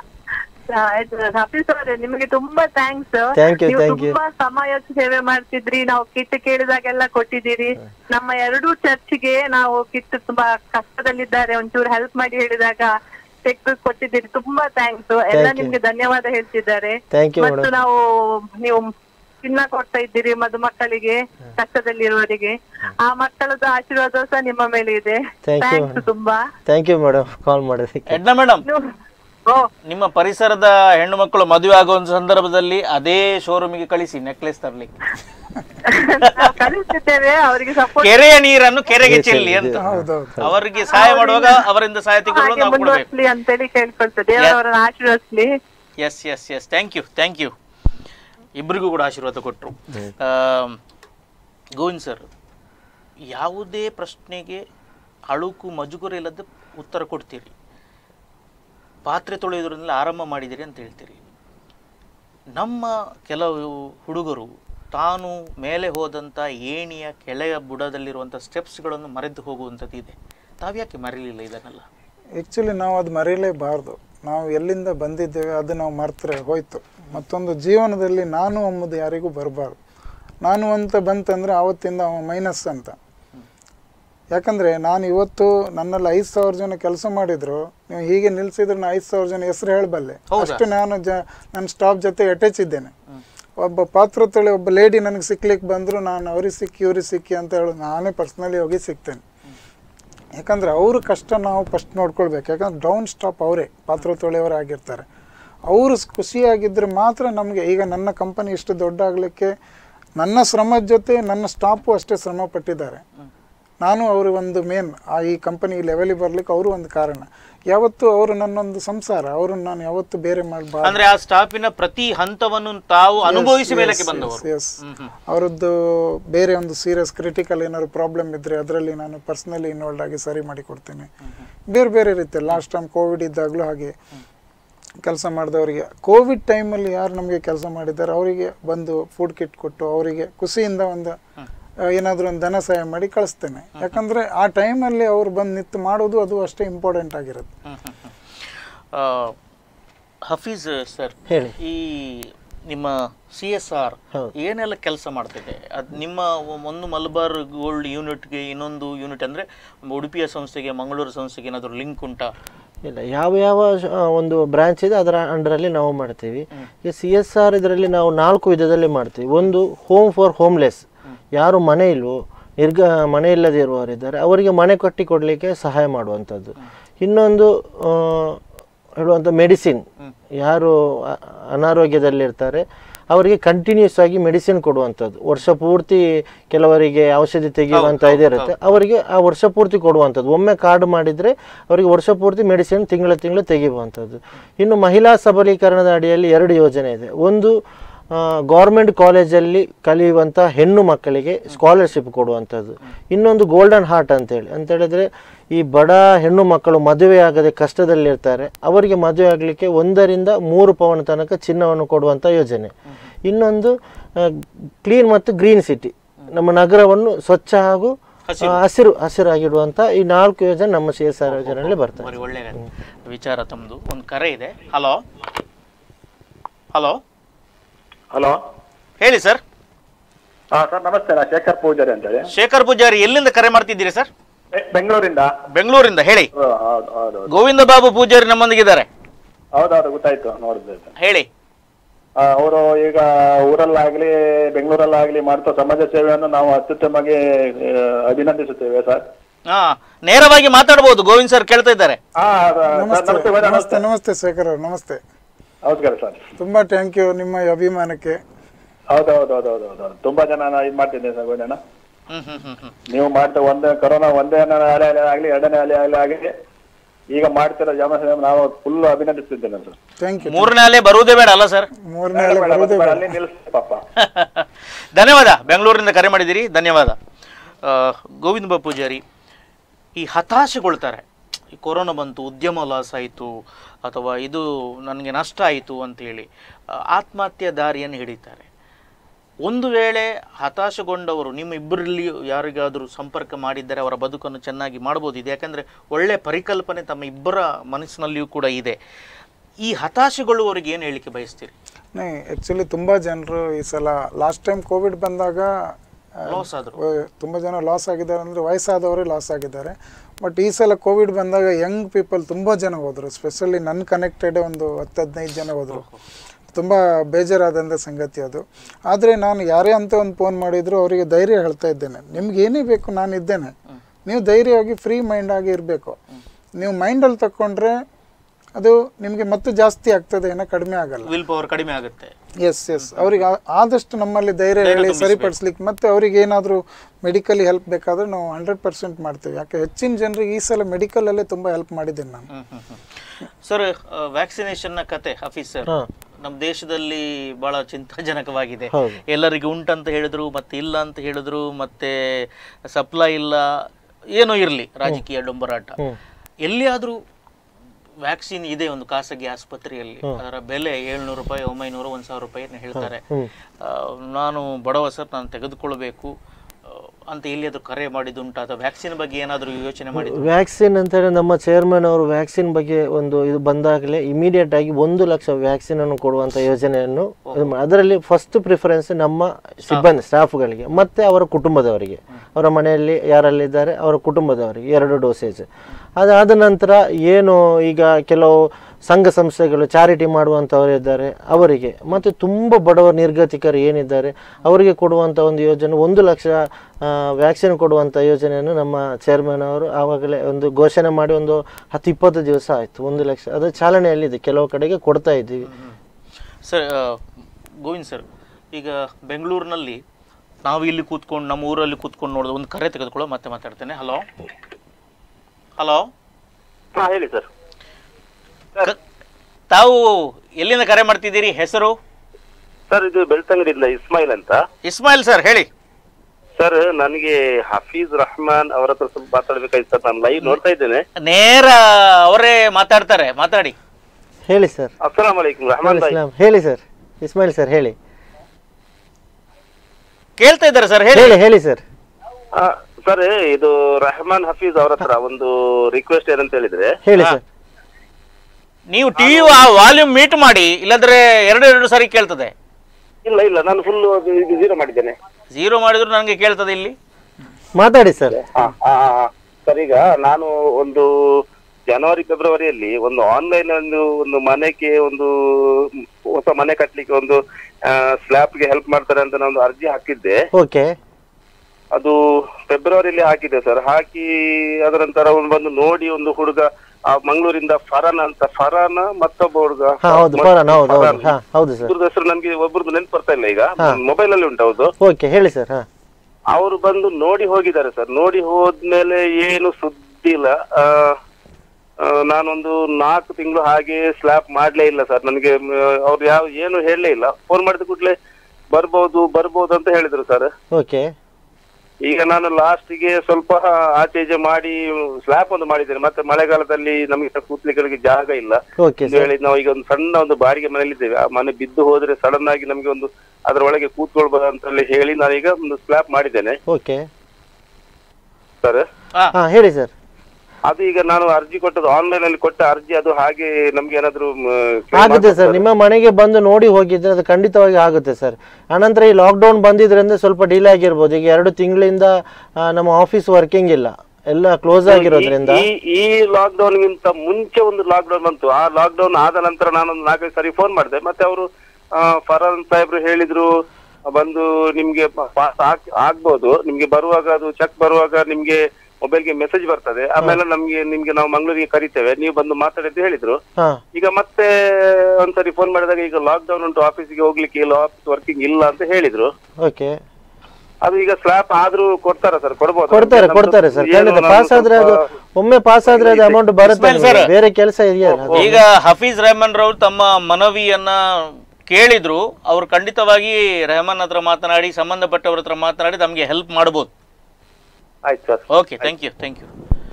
ಹಫೀಸ್ ಅವರೇ ನಿಮಗೆ ತುಂಬಾ ಥ್ಯಾಂಕ್ಸ್ Thank you, ನೀವು thank you. ತುಂಬಾ ಸಮಯ ಸೇವೆ ಮಾಡ್ತಿದ್ರಿ ನಾವು ಕಿಟ್ ಕೇಳಿದಾಗೆಲ್ಲ ಕೊಟ್ಟಿದ್ದೀರಿ ನಮ್ಮ ಎರಡೂ ಚರ್ಚ್ಗೆ ನಾವು ಕಿಟ್ ತುಂಬಾ ಕಷ್ಟದಲ್ಲಿದ್ದಾರೆ ಒಂಚೂರು ಹೆಲ್ಪ್ ಮಾಡಿ ಹೇಳಿದಾಗ ಚೆಕ್ ಕೊಟ್ಟಿದ್ದೀರಿ ತುಂಬಾ ಥ್ಯಾಂಕ್ಸ್ ಎಲ್ಲ Thank you. ನಿಮ್ಗೆ ಧನ್ಯವಾದ ಹೇಳ್ತಿದ್ದಾರೆ Thank you, ಮತ್ತು madam. ನಾವು ನೀವು ಚಿನ್ನ ಕೊಡ್ತಾ ಇದ್ದೀರಿ ಮಧುಮಕ್ಕಳಿಗೆ ಕಷ್ಟದಲ್ಲಿರುವವರಿಗೆ ಆ ಮಕ್ಕಳದ ಆಶೀರ್ವಾದ ಸಹ ನಿಮ್ಮ ಮೇಲೆ ಇದೆ Thank you, ಥ್ಯಾಂಕ್ಸ್ madam. ತುಂಬಾ ಥ್ಯಾಂಕ್ ಯು ಮೇಡಮ್ ಕಾಲ್ ಮಾಡೋದಕ್ಕೆ ಎಡ್ನ ಮೇಡಮ್ ನೀವು- ಓ ನಿಮ್ಮ ಪರಿಸರದ ಹೆಣ್ಣು ಮಕ್ಕಳು ಮದುವೆ ಆಗೋ ಒಂದು ಸಂದರ್ಭದಲ್ಲಿ ಅದೇ ಶೋರೂಮಿಗೆ ಕಳಿಸಿ ನೆಕ್ಲೆಸ್ ತರ್ಲಿಕ್ಕೆ ನಾವು ಕಲಿಸ್ತಿದ್ದೇವೆ ಅವರಿಗೆ ಸಪೋರ್ಟ್ ಕೆರೆಯ ನೀರನ್ನು ಕೆರೆಗೆ ಚೆಲ್ಲಿ ಅಂತ ಹೌದೌದು ಅವರಿಗೆ ಸಹಾಯ ಮಾಡುವಾಗ ಅವರಿಂದ ಸಹಾಯ ತೆಗೆದುಕೊಂಡು ಹಾಗೆ ನಾವು ಕೊಡ್ಬೇಕು ಮುಂದುವರ್ಸ್ಲಿ ಅಂತೇಳಿ ಕೇಳ್ಕೊಳ್ತೇವೆ ದೇವರವರನ್ನ ಆಶೀರ್ವದಿಸ್ಲಿ yes yes yes thank you thank you ಇಬ್ಬರಿಗೂ ಕೂಡ ಆಶೀರ್ವಾದ ಕೊಟ್ಟರು ಗೋವಿಂದ್ ಸರ್ ಯಾವುದೇ ಪ್ರಶ್ನೆಗೆ ಅಳುಕು ಮಜುಗುರ ಇಲ್ಲದ ಉತ್ತರ ಕೊಡ್ತೀರಿ ಪಾತ್ರೆ ತೊಳೆಯೋದ್ರಿಂದ ಆರಂಭ ಮಾಡಿದಿರಿ ಅಂತ ಹೇಳ್ತೀರಿ ನಮ್ಮ ಕೆಲವು ಹುಡುಗರು ತಾನು ಮೇಲೆ ಹೋದಂಥ ಏಣಿಯ ಕೆಳೆಯ ಬುಡದಲ್ಲಿರುವಂಥ ಸ್ಟೆಪ್ಸ್ಗಳನ್ನು ಮರೆತು ಹೋಗುವಂಥದ್ದು ಇದೆ ತಾವ್ಯಾಕೆ ಮರೀಲಿಲ್ಲ ಇದನ್ನೆಲ್ಲ ಆ್ಯಕ್ಚುಲಿ ನಾವು ಅದು ಮರೀಲೇಬಾರ್ದು ನಾವು ಎಲ್ಲಿಂದ ಬಂದಿದ್ದೇವೆ ಅದು ನಾವು ಮರ್ತರೆ ಹೋಯ್ತು ಮತ್ತೊಂದು ಜೀವನದಲ್ಲಿ ನಾನು ಎಂಬುದು ಯಾರಿಗೂ ಬರಬಾರ್ದು ನಾನು ಅಂತ ಬಂತಂದರೆ ಆವತ್ತಿಂದ ಅವ ಮೈನಸ್ ಅಂತ ಯಾಕಂದರೆ ನಾನು ಇವತ್ತು ನನ್ನಲ್ಲಿ ಐದು ಸಾವಿರ ಜನ ಕೆಲಸ ಮಾಡಿದ್ರು ನೀವು ಹೀಗೆ ನಿಲ್ಸಿದ್ರೆ ನಾನು ಐದು ಸಾವಿರ ಜನ ಹೆಸರು ಹೇಳಬಲ್ಲೆ ಹೌದಾ? ಅಷ್ಟು ನಾನು ಜ ನನ್ನ ಸ್ಟಾಫ್ ಜೊತೆ ಅಟ್ಯಾಚ್ ಇದ್ದೇನೆ ಒಬ್ಬ ಪಾತ್ರ ತೊಳೆ ಒಬ್ಬ ಲೇಡಿ ನನಗೆ ಸಿಕ್ಲಿಕ್ಕೆ ಬಂದರು ನಾನು ಅವ್ರಿಗೆ ಸಿಕ್ಕಿ ಇವ್ರಿಗೆ ಸಿಕ್ಕಿ ಅಂತ ಹೇಳೋದು ನಾನೇ ಪರ್ಸ್ನಲಿ ಹೋಗಿ ಸಿಗ್ತೇನೆ ಯಾಕಂದರೆ ಅವ್ರ ಕಷ್ಟ ನಾವು ಫಸ್ಟ್ ನೋಡ್ಕೊಳ್ಬೇಕು ಯಾಕಂದ್ರೆ ಡೌನ್ ಸ್ಟಾಪ್ ಅವರೇ ಪಾತ್ರ ತೊಳೆಯವರೇ ಆಗಿರ್ತಾರೆ ಅವರು ಖುಷಿಯಾಗಿದ್ದರೆ ಮಾತ್ರ ನಮಗೆ ಈಗ ನನ್ನ ಕಂಪನಿ ಇಷ್ಟು ದೊಡ್ಡ ಆಗಲಿಕ್ಕೆ ನನ್ನ ಶ್ರಮದ ಜೊತೆ ನನ್ನ ಸ್ಟಾಫು ಅಷ್ಟೇ ಶ್ರಮ ಪಟ್ಟಿದ್ದಾರೆ ನಾನು ಅವರು ಒಂದು ಮೇನ್ ಆ ಈ ಕಂಪನಿ ಲೆವೆಲಿಗೆ ಬರ್ಲಿಕ್ಕೆ ಅವರು ಒಂದು ಕಾರಣ ಯಾವತ್ತು ಅವರು ನನ್ನೊಂದು ಸಂಸಾರ ಅವ್ರನ್ನ ನಾನು ಯಾವತ್ತು ಬೇರೆ ಮಾಡಬಾರ್ದು ಅಂದ್ರೆ ಆ ಸ್ಟಾಫಿನ ಪ್ರತಿ ಹಂತವನ್ನು ತಾವು ಅನುಭವಿಸಿ ಮೇಲಕ್ಕೆ ಬಂದವರು ಎಸ್ ಅವರದ್ದು ಬೇರೆ ಒಂದು ಸೀರಿಯಸ್ ಕ್ರಿಟಿಕಲ್ ಏನಾದ್ರು ಪ್ರಾಬ್ಲಮ್ ಇದ್ದರೆ ಅದರಲ್ಲಿ ನಾನು ಪರ್ಸ್ನಲಿ ಇನ್ವಾಲ್ವ್ ಆಗಿ ಸರಿ ಮಾಡಿ ಕೊಡ್ತೇನೆ ಬೇರೆ ಬೇರೆ ರೀತಿ ಲಾಸ್ಟ್ ಟೈಮ್ ಕೋವಿಡ್ ಇದ್ದಾಗಲೂ ಹಾಗೆ ಕೆಲಸ ಮಾಡಿದವರಿಗೆ ಕೋವಿಡ್ ಟೈಮಲ್ಲಿ ಯಾರು ನಮಗೆ ಕೆಲಸ ಮಾಡಿದ್ದಾರೆ ಅವರಿಗೆ ಬಂದು ಫುಡ್ ಕಿಟ್ ಕೊಟ್ಟು ಅವರಿಗೆ ಖುಷಿಯಿಂದ ಒಂದು ಏನಾದರೂ ಒಂದು ಧನ ಸಹಾಯ ಮಾಡಿ ಕಳಿಸ್ತೇನೆ ಯಾಕಂದರೆ ಆ ಟೈಮಲ್ಲಿ ಅವ್ರು ಬಂದು ನಿಂತು ಮಾಡೋದು ಅದು ಅಷ್ಟೇ ಇಂಪಾರ್ಟೆಂಟ್ ಆಗಿರುತ್ತೆ ಆ, ಹಫೀಜ್ ಸರ್ ಹೇಳಿ. ಈ ನಿಮ್ಮ ಸಿ ಎಸ್ ಆರ್ ಹೌದು. ಏನೆಲ್ಲ ಕೆಲಸ ಮಾಡ್ತಿದೆ ಅದು ನಿಮ್ಮ ಒಂದು ಮಲಬಾರ್ ಗೋಲ್ಡ್ ಯೂನಿಟ್ಗೆ ಇನ್ನೊಂದು ಯೂನಿಟ್ ಅಂದರೆ ಉಡುಪಿಯ ಸಂಸ್ಥೆಗೆ ಮಂಗಳೂರು ಸಂಸ್ಥೆಗೆ ಏನಾದರೂ ಲಿಂಕ್ ಉಂಟಾ ಇಲ್ಲ ಯಾವ ಯಾವ ಶ- ಆ, ಒಂದು ಬ್ರಾಂಚ್ ಇದೆ ಅದರ ಅಂಡರಲ್ಲಿ ನಾವು ಮಾಡ್ತೀವಿ ಈ ಸಿ ಎಸ್ ಆರ್ ಇದರಲ್ಲಿ ನಾವು ನಾಲ್ಕು ವಿಧದಲ್ಲಿ ಮಾಡ್ತೀವಿ ಒಂದು ಹೋಮ್ ಫಾರ್ ಹೋಮ್ಲೆಸ್ ಯಾರು ಮನೆ ಇಲ್ವೋ ನಿರ್ಗ ಮನೆ ಇಲ್ಲದೆ ಇರುವವರಿದ್ದಾರೆ ಅವರಿಗೆ ಮನೆ ಕಟ್ಟಿ ಕೊಡಲಿಕ್ಕೆ ಸಹಾಯ ಮಾಡುವಂಥದ್ದು ಇನ್ನೊಂದು ಆ, ಹೇಳುವಂಥ ಮೆಡಿಸಿನ್ ಯಾರು ಅ- ಅನಾರೋಗ್ಯದಲ್ಲಿರ್ತಾರೆ ಅವರಿಗೆ ಕಂಟಿನ್ಯೂಸ್ ಆಗಿ ಮೆಡಿಸಿನ್ ಕೊಡುವಂಥದ್ದು ವರ್ಷ ಪೂರ್ತಿ ಕೆಲವರಿಗೆ ಔಷಧಿ ತೆಗೆಯುವಂಥ ಇದಿರುತ್ತೆ ಅವರಿಗೆ ಆ ವರ್ಷ ಪೂರ್ತಿ ಕೊಡುವಂಥದ್ದು ಒಮ್ಮೆ ಕಾರ್ಡ್ ಮಾಡಿದರೆ ಅವರಿಗೆ ವರ್ಷ ಪೂರ್ತಿ ಮೆಡಿಸಿನ್ ತಿಂಗಳ ತಿಂಗಳು ತೆಗೆಯುವಂಥದ್ದು ಇನ್ನು ಮಹಿಳಾ ಸಬಲೀಕರಣದ ಅಡಿಯಲ್ಲಿ ಎರಡು ಯೋಜನೆ ಇದೆ ಒಂದು ಗೌರ್ಮೆಂಟ್ ಕಾಲೇಜಲ್ಲಿ ಕಲಿಯುವಂಥ ಹೆಣ್ಣು ಮಕ್ಕಳಿಗೆ ಸ್ಕಾಲರ್ಶಿಪ್ ಕೊಡುವಂಥದ್ದು ಇನ್ನೊಂದು ಗೋಲ್ಡನ್ ಹಾರ್ಟ್ ಅಂತೇಳಿ ಅಂತ ಹೇಳಿದ್ರೆ ಈ ಬಡ ಹೆಣ್ಣು ಮಕ್ಕಳು ಮದುವೆ ಆಗದೆ ಕಷ್ಟದಲ್ಲಿರ್ತಾರೆ ಅವರಿಗೆ ಮದುವೆ ಆಗಲಿಕ್ಕೆ ಒಂದರಿಂದ ಮೂರು ಪವನ್ ತನಕ ಚಿನ್ನವನ್ನು ಕೊಡುವಂಥ ಯೋಜನೆ ಇನ್ನೊಂದು ಕ್ಲೀನ್ ಮತ್ತು ಗ್ರೀನ್ ಸಿಟಿ ನಮ್ಮ ನಗರವನ್ನು ಸ್ವಚ್ಛ ಹಾಗೂ ಆ, ಹಸಿರು ಹಸಿರಾಗಿಡುವಂಥ ಈ ನಾಲ್ಕು ಯೋಜನೆ ನಮ್ಮ ಸಿ ಎಸ್ ಆರ್ ಯೋಜನೆಯಲ್ಲಿ ಬರ್ತದೆ ಬರೀ ಒಳ್ಳೆ ವಿಚಾರ ತಮ್ಮದು ಒಂದು ಕರೆ ಇದೆ ಹಲೋ ಹಲೋ ಹಲೋ ಹೇಳಿ ಸರ್ ಹಾ ಸರ್ ನಮಸ್ತೆ ನಾ ಶೇಖರ್ ಪೂಜಾರಿ ಅಂತ ಹೇಳಿ ಶೇಖರ್ ಪೂಜಾರಿ ಎಲ್ಲಿಂದ ಕರೆ ಮಾಡ್ತಿದ್ದೀರಿ ಸರ್ ಬೆ- ಬೆಂಗಳೂರಿಂದ ಬೆಂಗಳೂರಿಂದ ಹೇಳಿ ಹೌದು ಹೌದು ಹೌದು ಗೋವಿಂದ ಬಾಬು ಪೂಜಾರಿ ನಮ್ಮೊಂದಿಗಿದ್ದಾರೆ ಹೌದೌದು ಗೊತ್ತಾಯ್ತು ನೋಡಿದ್ದೆ ಹೇಳಿ ಅವರು ಈಗ ಊರಲ್ಲಾಗ್ಲಿ ಬೆಂಗಳೂರಲ್ಲಾಗ್ಲಿ ಮಾಡ್ತಾ ಸಮಾಜ ಸೇವೆಯನ್ನು ನಾವು ಅತ್ಯುತ್ತಮವಾಗಿ ಆ, ಅಭಿನಂದಿಸುತ್ತೇವೆ ಸರ್ ಹಾ ನೇರವಾಗಿ ಮಾತಾಡ್ಬೋದು ಗೋವಿಂದ್ ಸರ್ ಕೇಳ್ತಾ ಇದ್ದಾರೆ ಹಾ ಅದು- ನಮಸ್ತೆ ನಮಸ್ತೆ ಮೇಡಮ್, ನಮಸ್ತೆ ನಮಸ್ತೆ ಶೇಖರ್ ಅವ್ರು ನಮಸ್ತೆ ನಮಸ್ಕಾರ ಸರ್ ತುಂಬ ಥ್ಯಾಂಕ್ ಯು ನಿಮ್ಮ ಅಭಿಮಾನಕ್ಕೆ ಹೌದೌದೌದೌದೌದು ತುಂಬಾ ಜನ ನಾನು ಇದು ಮಾಡ್ತಿದ್ದೇನೆ ಸರ್ ಗೋವಿಂದಣ್ಣ ಹ್ಮ್ ಹ್ಮ್ ಹ್ಮ್ ಹ್ಮ್ ನೀವು ಮಾಡ್ತಾ ಒಂದೇ ಕೊರೋನಾ ಒಂದೇ ಅಲೆ ಅಲೆ ಆಗ್ಲಿ ಎರಡನೇ ಅಲೆ ಅಲೆ ಆಗಲಿ ಈಗ ಮಾಡ್ತಿರೋ ಜನ ನಾವು ಫುಲ್ ಅಭಿನಂದಿಸ್ತಿದ್ದೇನೆ ಸರ್ ಥ್ಯಾಂಕ್ ಯು ಮೂರನೇ ಅಲೆ ಬರುವುದೇ ಬೇಡ ಅಲ್ಲ ಸರ್ ಮೂರನೇ ಅಲೆ ಬರುವುದೇ ಬೇಡ ಅಲ್ಲಿ ನಿಲ್ಲಿಸಿ ಪಾಪ ಧನ್ಯವಾದ ಬೆಂಗಳೂರಿನಿಂದ ಕರೆ ಮಾಡಿದ್ದೀರಿ ಧನ್ಯವಾದ ಆ, ಗೋವಿಂದ ಬಾಬು ಪೂಜಾರಿ ಈ ಹತಾಶೆಗೊಳ್ತಾರೆ ಈ ಕೊರೋನಾ ಬಂತು ಉದ್ಯಮ ಲಾಸ್ ಆಯಿತು ಅಥವಾ ಇದು ನನಗೆ ನಷ್ಟ ಆಯಿತು ಅಂತೇಳಿ ಆ, ಆತ್ಮಹತ್ಯೆ ದಾರಿಯನ್ನು ಹಿಡಿತಾರೆ ಒಂದು ವೇಳೆ ಹತಾಶೆಗೊಂಡವರು ನಿಮ್ಮ ಇಬ್ಬರಲ್ಲಿ ಯಾರಿಗಾದರೂ ಸಂಪರ್ಕ ಮಾಡಿದ್ದರೆ ಅವರ ಬದುಕನ್ನು ಚೆನ್ನಾಗಿ ಮಾಡ್ಬೋದಿದೆ ಯಾಕಂದರೆ ಒಳ್ಳೆಯ ಪರಿಕಲ್ಪನೆ ತಮ್ಮ ಇಬ್ಬರ ಮನಸ್ಸಿನಲ್ಲಿಯೂ ಕೂಡ ಇದೆ ಈ ಹತಾಶೆಗೊಳ್ಳುವವರಿಗೆ ಏನು ಹೇಳಿಕೆ ಬಯಸ್ತೀರಿ ಆ್ಯಕ್ಚುಲಿ ತುಂಬ ಜನರು ಈ ಸಲ ಲಾಸ್ಟ್ ಟೈಮ್ ಕೋವಿಡ್ ಬಂದಾಗ ಲಾಸ್ ಆದರು ತುಂಬ ಜನ ಲಾಸ್ ಆಗಿದ್ದಾರೆ ಅಂದರೆ ವಯಸ್ಸಾದವರೇ ಲಾಸ್ ಆಗಿದ್ದಾರೆ ಬಟ್ ಈ ಸಲ ಕೋವಿಡ್ ಬಂದಾಗ ಯಂಗ್ ಪೀಪಲ್ ತುಂಬ ಜನ ಹೋದರು ಸ್ಪೆಷಲಿ ನನ್ನ ಕನೆಕ್ಟೆಡ್ ಒಂದು ಹತ್ತು ಹದಿನೈದು ಜನ ಹೋದರು ತುಂಬ ಬೇಜಾರಾದಂಥ ಸಂಗತಿ ಅದು ಆದರೆ ನಾನು ಯಾರೇ ಅಂತ ಒಂದು ಫೋನ್ ಮಾಡಿದ್ರು ಅವರಿಗೆ ಧೈರ್ಯ ಹೇಳ್ತಾ ಇದ್ದೇನೆ ನಿಮ್ಗೆ ಏನೇ ಬೇಕು ನಾನು ಇದ್ದೇನೆ ನೀವು ಧೈರ್ಯವಾಗಿ ಫ್ರೀ ಮೈಂಡ್ ಆಗಿ ಇರಬೇಕು ನೀವು ಮೈಂಡಲ್ಲಿ ತಗೊಂಡ್ರೆ ಅದು ನಿಮಗೆ ಮತ್ತೆ ಜಾಸ್ತಿ ಆಗ್ತದೆ ಏನೋ ಕಡಿಮೆ ಆಗಲ್ಲ ವಿಲ್ ಪವರ್ ಕಡಿಮೆ ಆಗುತ್ತೆ ಎಸ್ ಎಸ್ ಅವ್ರಿಗೆ ಆ- ಆದಷ್ಟು ನಮ್ಮಲ್ಲಿ ಧೈರ್ಯ ಹೇಳಿ ಸರಿಪಡಿಸ್ಲಿಕ್ಕೆ ಮತ್ತೆ ಅವ್ರಿಗೆ ಏನಾದರೂ ಮೆಡಿಕಲಿ ಹೆಲ್ಪ್ ಬೇಕಾದ್ರೆ ನಾವು ಹಂಡ್ರೆಡ್ ಪರ್ಸೆಂಟ್ ಮಾಡ್ತೀವಿ ಯಾಕೆ ಹೆಚ್ಚಿನ ಜನರಿಗೆ ಈ ಸಲ ಮೆಡಿಕಲಲ್ಲೇ ತುಂಬ ಹೆಲ್ಪ್ ಮಾಡಿದ್ದೀನಿ ನಾನು ಸರ್ ವ್ಯಾಕ್ಸಿನೇಷನ್ನ ಕತೆ ಆಫೀಸರ್ ಹಾ. ನಮ್ಮ ದೇಶದಲ್ಲಿ ಬಹಳ ಚಿಂತಾಜನಕವಾಗಿದೆ ಹೌದು. ಎಲ್ಲರಿಗೂ ಉಂಟಂತ ಹೇಳಿದ್ರು ಮತ್ತೆ ಇಲ್ಲ ಅಂತ ಹೇಳಿದ್ರು ಮತ್ತೆ ಸಪ್ಲೈ ಇಲ್ಲ ಏನೋ ಇರಲಿ ರಾಜಕೀಯ ಡೊಂಬರಾಟ ಎಲ್ಲಿಯಾದರೂ ವ್ಯಾಕ್ಸಿನ್ ಇದೆ ಒಂದು ಖಾಸಗಿ ಆಸ್ಪತ್ರೆಯಲ್ಲಿ ಅದರ ಬೆಲೆ ಏಳ್ನೂರು ರೂಪಾಯಿ ಒಂಬೈನೂರು ಒಂದು ಸಾವಿರ ರೂಪಾಯಿ ಹೇಳ್ತಾರೆ ಆ, ನಾನು ಬಡವ ಸರ್ ನಾನು ತೆಗೆದುಕೊಳ್ಬೇಕು ಆ, ಅಂತ ಎಲ್ಲಿಯಾದ್ರೂ ಕರೆ ಮಾಡಿದುಂಟಾ ಅಥವಾ ವ್ಯಾಕ್ಸಿನ್ ಬಗ್ಗೆ ಏನಾದರೂ ಯೋಚನೆ ಮಾಡಿದ್ರು ವ್ಯಾಕ್ಸಿನ್ ಅಂತೇಳಿ ನಮ್ಮ ಚೇರ್ಮನ್ ಅವರು ವ್ಯಾಕ್ಸಿನ್ ಬಗ್ಗೆ ಒಂದು ಇದು ಬಂದಾಗಲೇ ಇಮಿಡಿಯೇಟ್ ಆಗಿ ಒಂದು ಲಕ್ಷ ವ್ಯಾಕ್ಸಿನ್ ಅನ್ನು ಕೊಡುವಂತ ಯೋಜನೆಯನ್ನು ಇದು ಮಾ- ಅದರಲ್ಲಿ ಫಸ್ಟ್ ಪ್ರಿಫರೆನ್ಸ್ ನಮ್ಮ ಸಿಬ್ಬಂದಿ ಸ್ಟಾಫ್ಗಳಿಗೆ ಮತ್ತೆ ಅವರ ಕುಟುಂಬದವರಿಗೆ ಅವರ ಮನೆಯಲ್ಲಿ ಯಾರಲ್ಲಿದ್ದಾರೆ ಅವರ ಕುಟುಂಬದವರಿಗೆ ಎರಡು ಡೋಸೇಜ್ ಅದಾದ ನಂತರ ಏನು ಈಗ ಕೆಲವು ಸಂಘ ಸಂಸ್ಥೆಗಳು ಚಾರಿಟಿ ಮಾಡುವಂಥವರು ಇದ್ದಾರೆ ಅವರಿಗೆ ಮತ್ತು ತುಂಬ ಬಡವ ನಿರ್ಗತಿಕರು ಏನಿದ್ದಾರೆ ಅವರಿಗೆ ಕೊಡುವಂಥ ಒಂದು ಯೋಜನೆ ಒಂದು ಲಕ್ಷ ವ್ಯಾಕ್ಸಿನ್ ಕೊಡುವಂಥ ಯೋಜನೆಯನ್ನು ನಮ್ಮ ಚೇರ್ಮನ್ ಅವರು ಆವಾಗಲೇ ಒಂದು ಘೋಷಣೆ ಮಾಡಿ ಒಂದು ಹತ್ತು ಇಪ್ಪತ್ತು ದಿವಸ ಆಯಿತು ಒಂದು ಲಕ್ಷ ಅದು ಚಾಲನೆಯಲ್ಲಿದೆ ಕೆಲವು ಕಡೆಗೆ ಕೊಡ್ತಾ ಇದ್ದೀವಿ ಸರ್ ಆ, ಗೋವಿಂದ್ ಸರ್ ಈಗ ಬೆಂಗಳೂರಿನಲ್ಲಿ ನಾವು ಇಲ್ಲಿ ಕೂತ್ಕೊಂಡು ನಮ್ಮ ಊರಲ್ಲಿ ಕೂತ್ಕೊಂಡು ನೋಡಿದ ಒಂದು ಕರೆ ತೆಗೆದುಕೊಳ್ಳೋ ಮತ್ತೆ ಮಾತಾಡ್ತೇನೆ ಹಲೋ ಹಲೋ ಹಾ ಹೇಳಿ ಸರ್ ತಾವು ಎಲ್ಲಿಂದ ಕರೆ ಮಾಡ್ತಿದ್ದೀರಿ ಹೆಸರು ಸರ್ ಇದು ಬೆಳ್ತಂಗಡಿಯಿಂದ ಇಸ್ಮಾಯಿಲ್ ಅಂತ ಇಸ್ಮಾಯಿಲ್ ಸರ್ ಹೇಳಿ ಸರ್ ನನಗೆ ಹಫೀಜ್ ರಹಮಾನ್ ಅವರ ಹತ್ರ ಸ್ವಲ್ಪ ಮಾತಾಡ್ಬೇಕಾಯ್ತು ಸರ್ ನಾನು ಲೈವ್ ನೋಡ್ತಾ ಇದ್ದೇನೆ ನೇರ ಅವರೇ ಮಾತಾಡ್ತಾರೆ ಮಾತಾಡಿ ಹೇಳಿ ಸರ್ ಅಸ್ಸಲಾಂ ವಲೈಕುಂ ರಹಮಾನ್ ಭಾಯ್ ಇಸ್ಲಾಂ ಹೇಳಿ ಸರ್ ಇಸ್ಮಾಯಿಲ್ ಸರ್ ಹೇಳಿ ಕೇಳ್ತಾ ಇದ್ದಾರೆ ಸರ್ ಹೇಳಿ ಹೇಳಿ ಹೇಳಿ ಸರ್ ಆ, ಸರ್ ಇದು ರಹಮಾನ್ ಹಫೀಜ್ ಅವರ ಹತ್ರ ಒಂದು ರಿಕ್ವೆಸ್ಟ್ ಏನಂತ ಹೇಳಿದ್ರೆ ಹೇಳಿ ಸರ್ ನೀವು ಟಿವಿ ವಾಲ್ಯೂಮ್ ಮೀಟ್ ಮಾಡಿ ಇಲ್ಲಾಂದ್ರೆ ಎರಡು ಎರಡು ಸಾರಿ ಕೇಳ್ತದೆ ಇಲ್ಲ ಇಲ್ಲ ನಾನು ಫುಲ್ ಜೀರೋ ಮಾಡಿದ್ದೇನೆ ಝೀರೋ ಮಾಡಿದ್ರು ನನಗೆ ಕೇಳ್ತದೆ ಇಲ್ಲಿ ಮಾತಾಡಿ ಸರ್ ಆ, ಆ, ಆ. ಸರ್ ಈಗ ನಾನು ಒಂದು ಜನವರಿ ಫೆಬ್ರವರಿಯಲ್ಲಿ ಒಂದು ಆನ್ಲೈನ್ ಒಂದು ಒಂದು ಮನೆಗೆ ಒಂದು ಹೊಸ ಮನೆ ಕಟ್ಲಿಕ್ಕೆ ಒಂದು ಸ್ಲ್ಯಾಬ್ಗೆ ಹೆಲ್ಪ್ ಮಾಡ್ತಾರೆ ಅಂತ ನಾನು ಅರ್ಜಿ ಹಾಕಿದ್ದೆ ಓಕೆ ಅದು ಫೆಬ್ರವರಿಲಿ ಹಾಕಿದೆ ಸರ್ ಹಾಕಿ ಅದರ ನಂತರ ಒಂದು ಬಂದು ನೋಡಿ ಒಂದು ಹುಡುಗ ಆ ಮಂಗಳೂರಿಂದ ಫರಾನ್ ಅಂತ ಫರಾನ ಮತ್ತೊಬ್ಬ ಹುಡುಗ ಹಾ ಹೌದು ಫರಾನ್ ಹೌದು ಹೌದು ಹಾ ಹೌದು ಸರ್ ಇಬ್ಬರದ್ದು ಹೆಸರು ನನ್ಗೆ ಒಬ್ಬರದ್ದು ನೆನ್ಪು ಬರ್ತಾ ಇಲ್ಲ ಈಗ ಮೊಬೈಲ್ ಅಲ್ಲಿ ಉಂಟು ಹೌದು ಓಕೆ ಹೇಳಿ ಸರ್ ಹಾ ಅವರು ಬಂದು ನೋಡಿ ಹೋಗಿದ್ದಾರೆ ಸರ್ ನೋಡಿ ಹೋದ್ಮೇಲೆ ಏನು ಸುದ್ದಿ ಇಲ್ಲ ಆ, ಆ, ನಾನೊಂದು ನಾಲ್ಕು ತಿಂಗಳು ಹಾಗೆ ಸ್ಲ್ಯಾಪ್ ಮಾಡ್ಲೇ ಇಲ್ಲ ಸರ್ ನನಗೆ ಅವ್ರು ಯಾವ ಏನು ಹೇಳಲೇ ಇಲ್ಲ ಫೋನ್ ಮಾಡಿದ ಕೂಡಲೇ ಬರ್ಬೋದು ಬರ್ಬೋದು ಅಂತ ಹೇಳಿದ್ರು ಸರ್ ಓಕೆ ಈಗ ನಾನು ಲಾಸ್ಟಿಗೆ ಸ್ವಲ್ಪ ಆಚೆ ಈಚೆ ಮಾಡಿ ಸ್ಲ್ಯಾಪ್ ಒಂದು ಮಾಡಿದ್ದೇನೆ ಮತ್ತೆ ಮಳೆಗಾಲದಲ್ಲಿ ನಮಗೆ ಕೂತ್ಲಿಕ್ಕೆ ಜಾಗ ಇಲ್ಲ ಓಕೆ ಅಂತ ಹೇಳಿ ನಾವು ಈಗ ಒಂದು ಸಣ್ಣ ಒಂದು ಬಾಡಿಗೆ ಮನೆಯಲ್ಲಿದ್ದೇವೆ ಆ ಮನೆ ಬಿದ್ದು ಹೋದ್ರೆ ಸಡನ್ ಆಗಿ ನಮಗೆ ಒಂದು ಅದರ ಒಳಗೆ ಕೂತ್ಕೊಳ್ಬೋದು ಅಂತ ಹೇಳಿ ಹೇಳಿ ನಾನೀಗ ಒಂದು ಸ್ಲ್ಯಾಪ್ ಮಾಡಿದ್ದೇನೆ ಓಕೆ ಸರ್ ಹಾ ಹೇಳಿ ಸರ್ ಅದು ಈಗ ನಾನು ಅರ್ಜಿ ಕೊಟ್ಟದ್ದು ಆನ್ಲೈನ್ ಅಲ್ಲಿ ಕೊಟ್ಟ ಅರ್ಜಿ ಅದು ಹಾಗೆ ನಮ್ಗೆ ಏನಾದ್ರು ಮ್, claim ಆಗುತ್ತೆ ಸರ್ ಆಗ್ಬೋದಾ? ನಿಮ್ಮ ಮನೆಗೆ ಬಂದು ನೋಡಿ ಹೋಗಿದ್ರೆ ಅದು ಖಂಡಿತವಾಗಿ ಆಗುತ್ತೆ ಸರ್ ಆನಂತರ ಈ ಲಾಕ್ಡೌನ್ ಬಂದಿದ್ರಿಂದ ಸ್ವಲ್ಪ ಡಿಲೇ ಆಗಿರ್ಬೋದು ಈಗ ಎರಡು ತಿಂಗಳಿಂದ ಆ, ನಮ್ಮ ಆಫೀಸ್ ವರ್ಕಿಂಗ್ ಇಲ್ಲ ಎಲ್ಲ ಕ್ಲೋಸ್ ಆಗಿರೋದ್ರಿಂದ ಈ ಈ ಲಾಕ್ ಡೌನ್ ಗಿಂತ ಮುಂಚೆ ಒಂದು ಲಾಕ್ ಡೌನ್ ಬಂತು ಆ ಲಾಕ್ ಡೌನ್ ಆದ ನಂತರ ನಾನೊಂದು ನಾಲ್ಕೈದು ಸರಿ ಫೋನ್ ಮಾಡಿದೆ ಮತ್ತೆ ಅವರು ಫರಾನ್ ಸಾಹೇಬ್ರು ಹೇಳಿದ್ರು ಬಂದು ನಿಮ್ಗೆ ಪಾಸ್ ಆಗ್ಬೋದು ನಿಮ್ಗೆ ಬರುವಾಗ ಅದು ಚೆಕ್ ಬರುವಾಗ ನಿಮ್ಗೆ ಮೊಬೈಲ್ಗೆ ಮೆಸೇಜ್ ಬರ್ತದೆ ಆಮೇಲೆ ನಮ್ಗೆ ನಿಮ್ಗೆ ನಾವು ಮಂಗಳೂರಿಗೆ ಕರಿತೇವೆ ನೀವು ಬಂದು ಮಾತಾಡಿ ಅಂತ ಹೇಳಿದ್ರು ಹಾ ಈಗ ಮತ್ತೆ ಒಂದ್ಸರಿ ಫೋನ್ ಮಾಡಿದಾಗ ಈಗ ಲಾಕ್ ಡೌನ್ ಉಂಟು ಆಫೀಸಿಗೆ ಹೋಗ್ಲಿಕ್ಕೆ ಇಲ್ಲ ಆಫೀಸ್ ವರ್ಕಿಂಗ್ ಇಲ್ಲ ಅಂತ ಹೇಳಿದ್ರು ಓಕೆ ಅದು ಈಗ ಸ್ಲಾಪ್ ಆದ್ರೂ ಕೊಡ್ತಾರ ಸರ್ ಕೊಡ್ಬೋದು ಕೊಡ್ತಾರೆ ನಮ್ದು ಕೊಡ್ತಾರೆ ಸರ್ ಏನು ಖಂಡಿತ ನಾನು ಪಾಸ್ ಆದ್ರೆ ಅದು ಸ್ವಲ್ಪ- ಒಮ್ಮೆ ಪಾಸ್ ಆದ್ರೆ ಅದು ಅಮೌಂಟ್ ಬರುತ್ತೆ ಇಸ್ಮಾಯಿಲ್ ಸರ್. ನಿಮಗೆ. ಬೇರೆ ಕೆಲಸ ಇದೆಯಲ್ಲ ಅದು. ಈಗ ಹಫೀಜ್ ರೆಹಮಾನ್ ರವರು ತಮ್ಮ ಮನವಿಯನ್ನ ಕೇಳಿದ್ರು ಅವ್ರು ಖಂಡಿತವಾಗಿ ರೆಹಮಾನ್ ಹತ್ರ ಮಾತನಾಡಿ ಸಂಬಂಧಪಟ್ಟವ್ರ ಹತ್ರ ಮಾತನಾಡಿ ನಮಗೆ ಹೆಲ್ಪ್ ಮಾಡ್ಬೋದು ಆಯ್ತು sir okay thank you thank you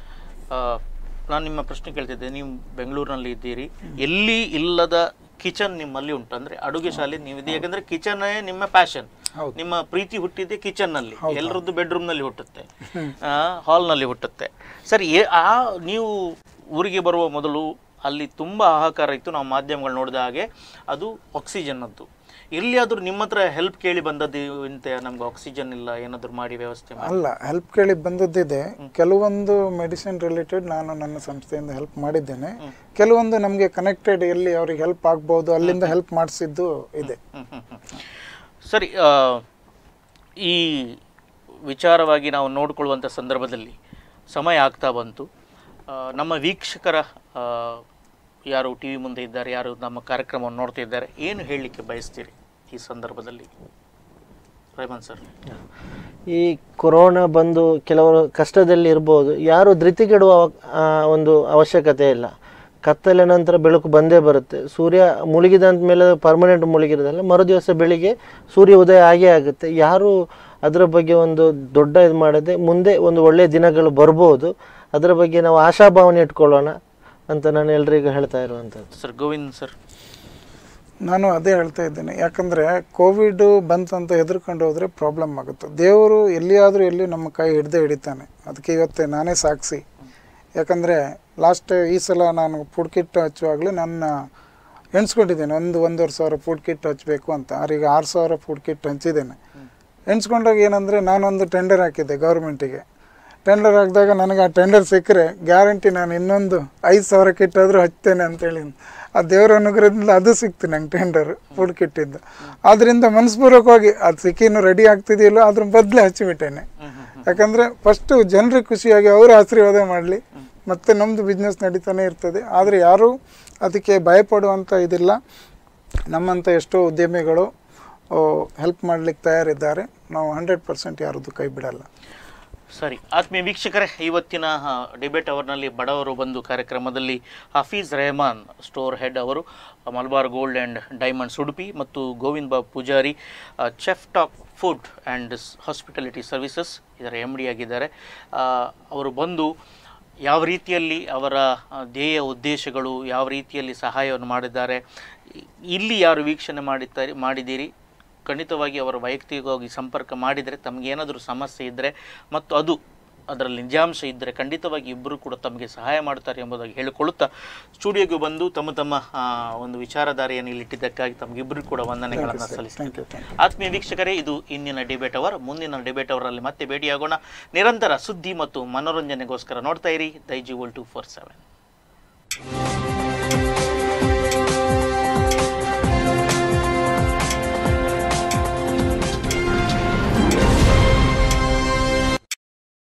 ನಾನು ನಿಮ್ಮ ಪ್ರಶ್ನೆ ಕೇಳ್ತಿದ್ದೆ ನೀವು ಬೆಂಗಳೂರಿನಲ್ಲಿ ಇದ್ದೀರಿ ಎಲ್ಲಿ ಇಲ್ಲದ ಕಿಚನ್ ನಿಮ್ಮಲ್ಲಿ ಉಂಟು ಅಂದ್ರೆ ಅಡುಗೆ ಶಾಲೆ ನೀವಿದೆ ಯಾಕಂದ್ರೆ ಕಿಚನ್ ನಿಮ್ಮ ಪ್ಯಾಷನ್ ನಿಮ್ಮ ಪ್ರೀತಿ ಹುಟ್ಟಿದ್ದೆ ಕಿಚನ್ ನಲ್ಲಿ ಎಲ್ಲರದ್ದು ಬೆಡ್ರೂಮ್ ನಲ್ಲಿ ಹುಟ್ಟುತ್ತೆ ಹಾಲ್ ನಲ್ಲಿ ಹುಟ್ಟುತ್ತೆ ಸರಿ ಏ- ಆ ನೀವು ಊರಿಗೆ ಬರುವ ಮೊದಲು ಅಲ್ಲಿ ತುಂಬಾ ಹಾಹಾಕಾರ ಇತ್ತು ನಾವು ಮಾಧ್ಯಮಗಳು ನೋಡಿದ ಹಾಗೆ ಅದು ಆಕ್ಸಿಜನ್ ಅದ್ದು ಎಲ್ಲಿಯಾದ್ರೂ ನಿಮ್ಮ ಹತ್ರ ಹೆಲ್ಪ್ ಕೇಳಿ ಬಂದದ್ದು ಇಂತ ನಮ್ಗೆ ಆಕ್ಸಿಜನ್ ಇಲ್ಲ ಏನಾದ್ರು ಮಾಡಿ ವ್ಯವಸ್ಥೆ ಮಾಡಿ ಅಲ್ಲ ಹೆಲ್ಪ್ ಕೇಳಿ ಬಂದದ್ದಿದೆ ಕೆಲವೊಂದು ಮೆಡಿಸಿನ್ ರಿಲೇಟೆಡ್ ನಾನು ನನ್ನ ಸಂಸ್ಥೆಯಿಂದ ಹೆಲ್ಪ್ ಮಾಡಿದ್ದೇನೆ ಕೆಲವೊಂದು ನಮಗೆ ಕನೆಕ್ಟೆಡ್ ಎಲ್ಲಿ ಅವ್ರಿಗೆ ಹೆಲ್ಪ್ ಆಗ್ಬೋದು ಅಲ್ಲಿಂದ ಹೆಲ್ಪ್ ಮಾಡಿಸಿದ್ದು ಇದೆ ಹ್ಮ್, ಹ್ಮ್, ಹ್ಮ್. ಸರಿ ಆ, ಈ ವಿಚಾರವಾಗಿ ನಾವು ನೋಡಿಕೊಳ್ಳುವಂಥ ಸಂದರ್ಭದಲ್ಲಿ ಸಮಯ ಆಗ್ತಾ ಬಂತು ಆ, ನಮ್ಮ ವೀಕ್ಷಕರ ಆ, ಯಾರು ಟಿ ವಿ ಮುಂದೆ ಇದ್ದಾರೆ ಯಾರು ನಮ್ಮ ಕಾರ್ಯಕ್ರಮವನ್ನು ನೋಡ್ತಾ ಇದ್ದಾರೆ ಏನು ಹೇಳಲಿಕ್ಕೆ ಬಯಸ್ತೀರಿ ಈ ಸಂದರ್ಭದಲ್ಲಿ ರೇಮನ್ ಸರ್ ಈ ಕೊರೋನಾ ಬಂದು ಕೆಲವರು ಕಷ್ಟದಲ್ಲಿ ಇರ್ಬೋದು ಯಾರು ಧೃತಿಗೆಡುವ ಆ, ಒಂದು ಅವಶ್ಯಕತೆ ಇಲ್ಲ ಕತ್ತಲೆ ನಂತರ ಬೆಳಕು ಬಂದೇ ಬರುತ್ತೆ ಸೂರ್ಯ ಮುಳುಗಿದಂತ ಮೇಲೆ ಪರ್ಮನೆಂಟ್ ಮುಳುಗಿರೋದಲ್ಲ ಮರುದಿವಸ ಬೆಳಿಗ್ಗೆ ಸೂರ್ಯ ಉದಯ ಆಗೇ ಆಗುತ್ತೆ ಯಾರು ಅದರ ಬಗ್ಗೆ ಒಂದು ದೊಡ್ಡ ಇದು ಮಾಡದೆ ಮುಂದೆ ಒಂದು ಒಳ್ಳೆಯ ದಿನಗಳು ಬರ್ಬೋದು ಅದರ ಬಗ್ಗೆ ನಾವು ಆಶಾಭಾವನೆ ಇಟ್ಕೊಳ್ಳೋಣ ಅಂತ ನಾನು ಎಲ್ರಿಗೂ ಹೇಳ್ತಾ ಇರುವಂಥದ್ದು ಸರ್ ಗೋವಿಂದ್ ಸರ್ ನಾನು ಅದೇ ಹೇಳ್ತಾ ಇದ್ದೇನೆ ಯಾಕಂದರೆ ಕೋವಿಡ್ ಬಂತಂತ ಹೆದರ್ಕೊಂಡು ಹೋದರೆ ಪ್ರಾಬ್ಲಮ್ ಆಗುತ್ತೆ ದೇವರು ಎಲ್ಲಿಯಾದರೂ ಎಲ್ಲಿ ನಮ್ಮ ಕೈ ಹಿಡ್ದೇ ಹಿಡಿತಾನೆ ಅದಕ್ಕೆ ಇವತ್ತೇ ನಾನೇ ಸಾಕ್ಷಿ ಯಾಕಂದರೆ ಲಾಸ್ಟ್ ಈ ಸಲ ನಾನು ಫುಡ್ ಕಿಟ್ ಹಚ್ಚುವಾಗಲೇ ನನ್ನ ಎಣಿಸ್ಕೊಂಡಿದ್ದೇನೆ ಒಂದು ಒಂದೂವರೆ ಸಾವಿರ ಫುಡ್ ಕಿಟ್ ಹಚ್ಚಬೇಕು ಅಂತ ಆರೀಗ ಆರು ಸಾವಿರ ಫುಡ್ ಕಿಟ್ ಹಂಚಿದ್ದೇನೆ ಎಣಿಸ್ಕೊಂಡಾಗ ಏನಂದರೆ ನಾನೊಂದು ಟೆಂಡರ್ ಹಾಕಿದ್ದೆ ಗೌರ್ಮೆಂಟಿಗೆ ಟೆಂಡರ್ ಹಾಕಿದಾಗ ನನಗೆ ಆ ಟೆಂಡರ್ ಸಿಕ್ಕರೆ ಗ್ಯಾರಂಟಿ ನಾನು ಇನ್ನೊಂದು ಐದು ಸಾವಿರ ಕಿಟ್ ಆದರೂ ಹಚ್ತೇನೆ ಅಂತೇಳಿ ಆ ದೇವರ ಅನುಗ್ರಹದಿಂದ ಅದು ಸಿಕ್ತು ನಂಗೆ ಟೆಂಡರ್ ಫುಡ್ ಕಿಟ್ಟಿದ್ದು ಆದ್ದರಿಂದ ಮನಸ್ಪೂರ್ವಕವಾಗಿ ಅದು ಸಿಕ್ಕಿನ್ನು ರೆಡಿ ಆಗ್ತಿದೆಯಲ್ಲೋ ಅದ್ರ ಬದಲೇ ಹಚ್ಚಿಬಿಟ್ಟೇನೆ ಯಾಕಂದರೆ ಫಸ್ಟು ಜನರಿಗೆ ಖುಷಿಯಾಗಿ ಅವರು ಆಶೀರ್ವಾದ ಮಾಡಲಿ ಮತ್ತು ನಮ್ಮದು ಬಿಸ್ನೆಸ್ ನಡೀತಾನೆ ಇರ್ತದೆ ಆದರೆ ಯಾರೂ ಅದಕ್ಕೆ ಭಯಪಡುವಂಥ ಇದಿಲ್ಲ ನಮ್ಮಂಥ ಎಷ್ಟೋ ಉದ್ಯಮಿಗಳು ಹೆಲ್ಪ್ ಮಾಡಲಿಕ್ಕೆ ತಯಾರಿದ್ದಾರೆ ನಾವು ಹಂಡ್ರೆಡ್ ಪರ್ಸೆಂಟ್ ಯಾರದ್ದು ಕೈ ಬಿಡಲ್ಲ ಸರಿ ಆತ್ಮೀಯ ವೀಕ್ಷಕರೇ ಇವತ್ತಿನ ಡಿಬೇಟ್ ಅವರ್ನಲ್ಲಿ ಬಡವರು ಬಂದು ಕಾರ್ಯಕ್ರಮದಲ್ಲಿ ಹಫೀಜ್ ರೆಹಮಾನ್ ಸ್ಟೋರ್ ಹೆಡ್ ಅವರು Malabar gold and diamonds Udupi ಮತ್ತು Govind Babu Poojary chef talk food and hospitality services ಇದರ ಎಮ್ ಡಿ ಆಗಿದ್ದಾರೆ ಆ, ಅವರು ಬಂದು ಯಾವ ರೀತಿಯಲ್ಲಿ ಅವರ ಆ, ಧ್ಯೇಯ ಉದ್ದೇಶಗಳು ಯಾವ ರೀತಿಯಲ್ಲಿ ಸಹಾಯವನ್ನು ಮಾಡಿದ್ದಾರೆ ಇ- ಇಲ್ಲಿ ಯಾರು ವೀಕ್ಷಣೆ ಮಾಡಿದ್ದಾರೆ ಮಾಡಿದ್ದೀರಿ ಖಂಡಿತವಾಗಿ ಅವರ ವೈಯಕ್ತಿಕವಾಗಿ ಸಂಪರ್ಕ ಮಾಡಿದರೆ ತಮಗೇನಾದರೂ ಸಮಸ್ಯೆ ಇದ್ದರೆ ಮತ್ತು ಅದು ಅದರಲ್ಲಿ ನಿಜಾಂಶ ಇದ್ದರೆ ಖಂಡಿತವಾಗಿ ಇಬ್ಬರು ಕೂಡ ತಮಗೆ ಸಹಾಯ ಮಾಡ್ತಾರೆ ಎಂಬುದಾಗಿ ಹೇಳಿಕೊಳ್ಳುತ್ತಾ ಸ್ಟುಡಿಯೋಗೆ ಬಂದು ತಮ್ಮ ತಮ್ಮ ಆ, ಒಂದು ವಿಚಾರಧಾರೆಯನ್ನು ಇಲ್ಲಿಟ್ಟಿದ್ದಕ್ಕಾಗಿ ತಮಗಿಬ್ಬರು ಕೂಡ ವಂದನೆಗಳನ್ನು ಸಲ್ಲಿಸ್ತೀನಿ ಆತ್ಮೀಯ ವೀಕ್ಷಕರೇ ಇದು ಇಂದಿನ ಡಿಬೇಟ್ ಅವರ್ ಮುಂದಿನ ಡಿಬೇಟ್ ಅವರಲ್ಲಿ ಮತ್ತೆ ಭೇಟಿಯಾಗೋಣ ನಿರಂತರ ಸುದ್ದಿ ಮತ್ತು ಮನೋರಂಜನೆಗೋಸ್ಕರ ನೋಡ್ತಾ ಇರಿ ದೈಜಿ ಟು ಫೋರ್ ಸೆವೆನ್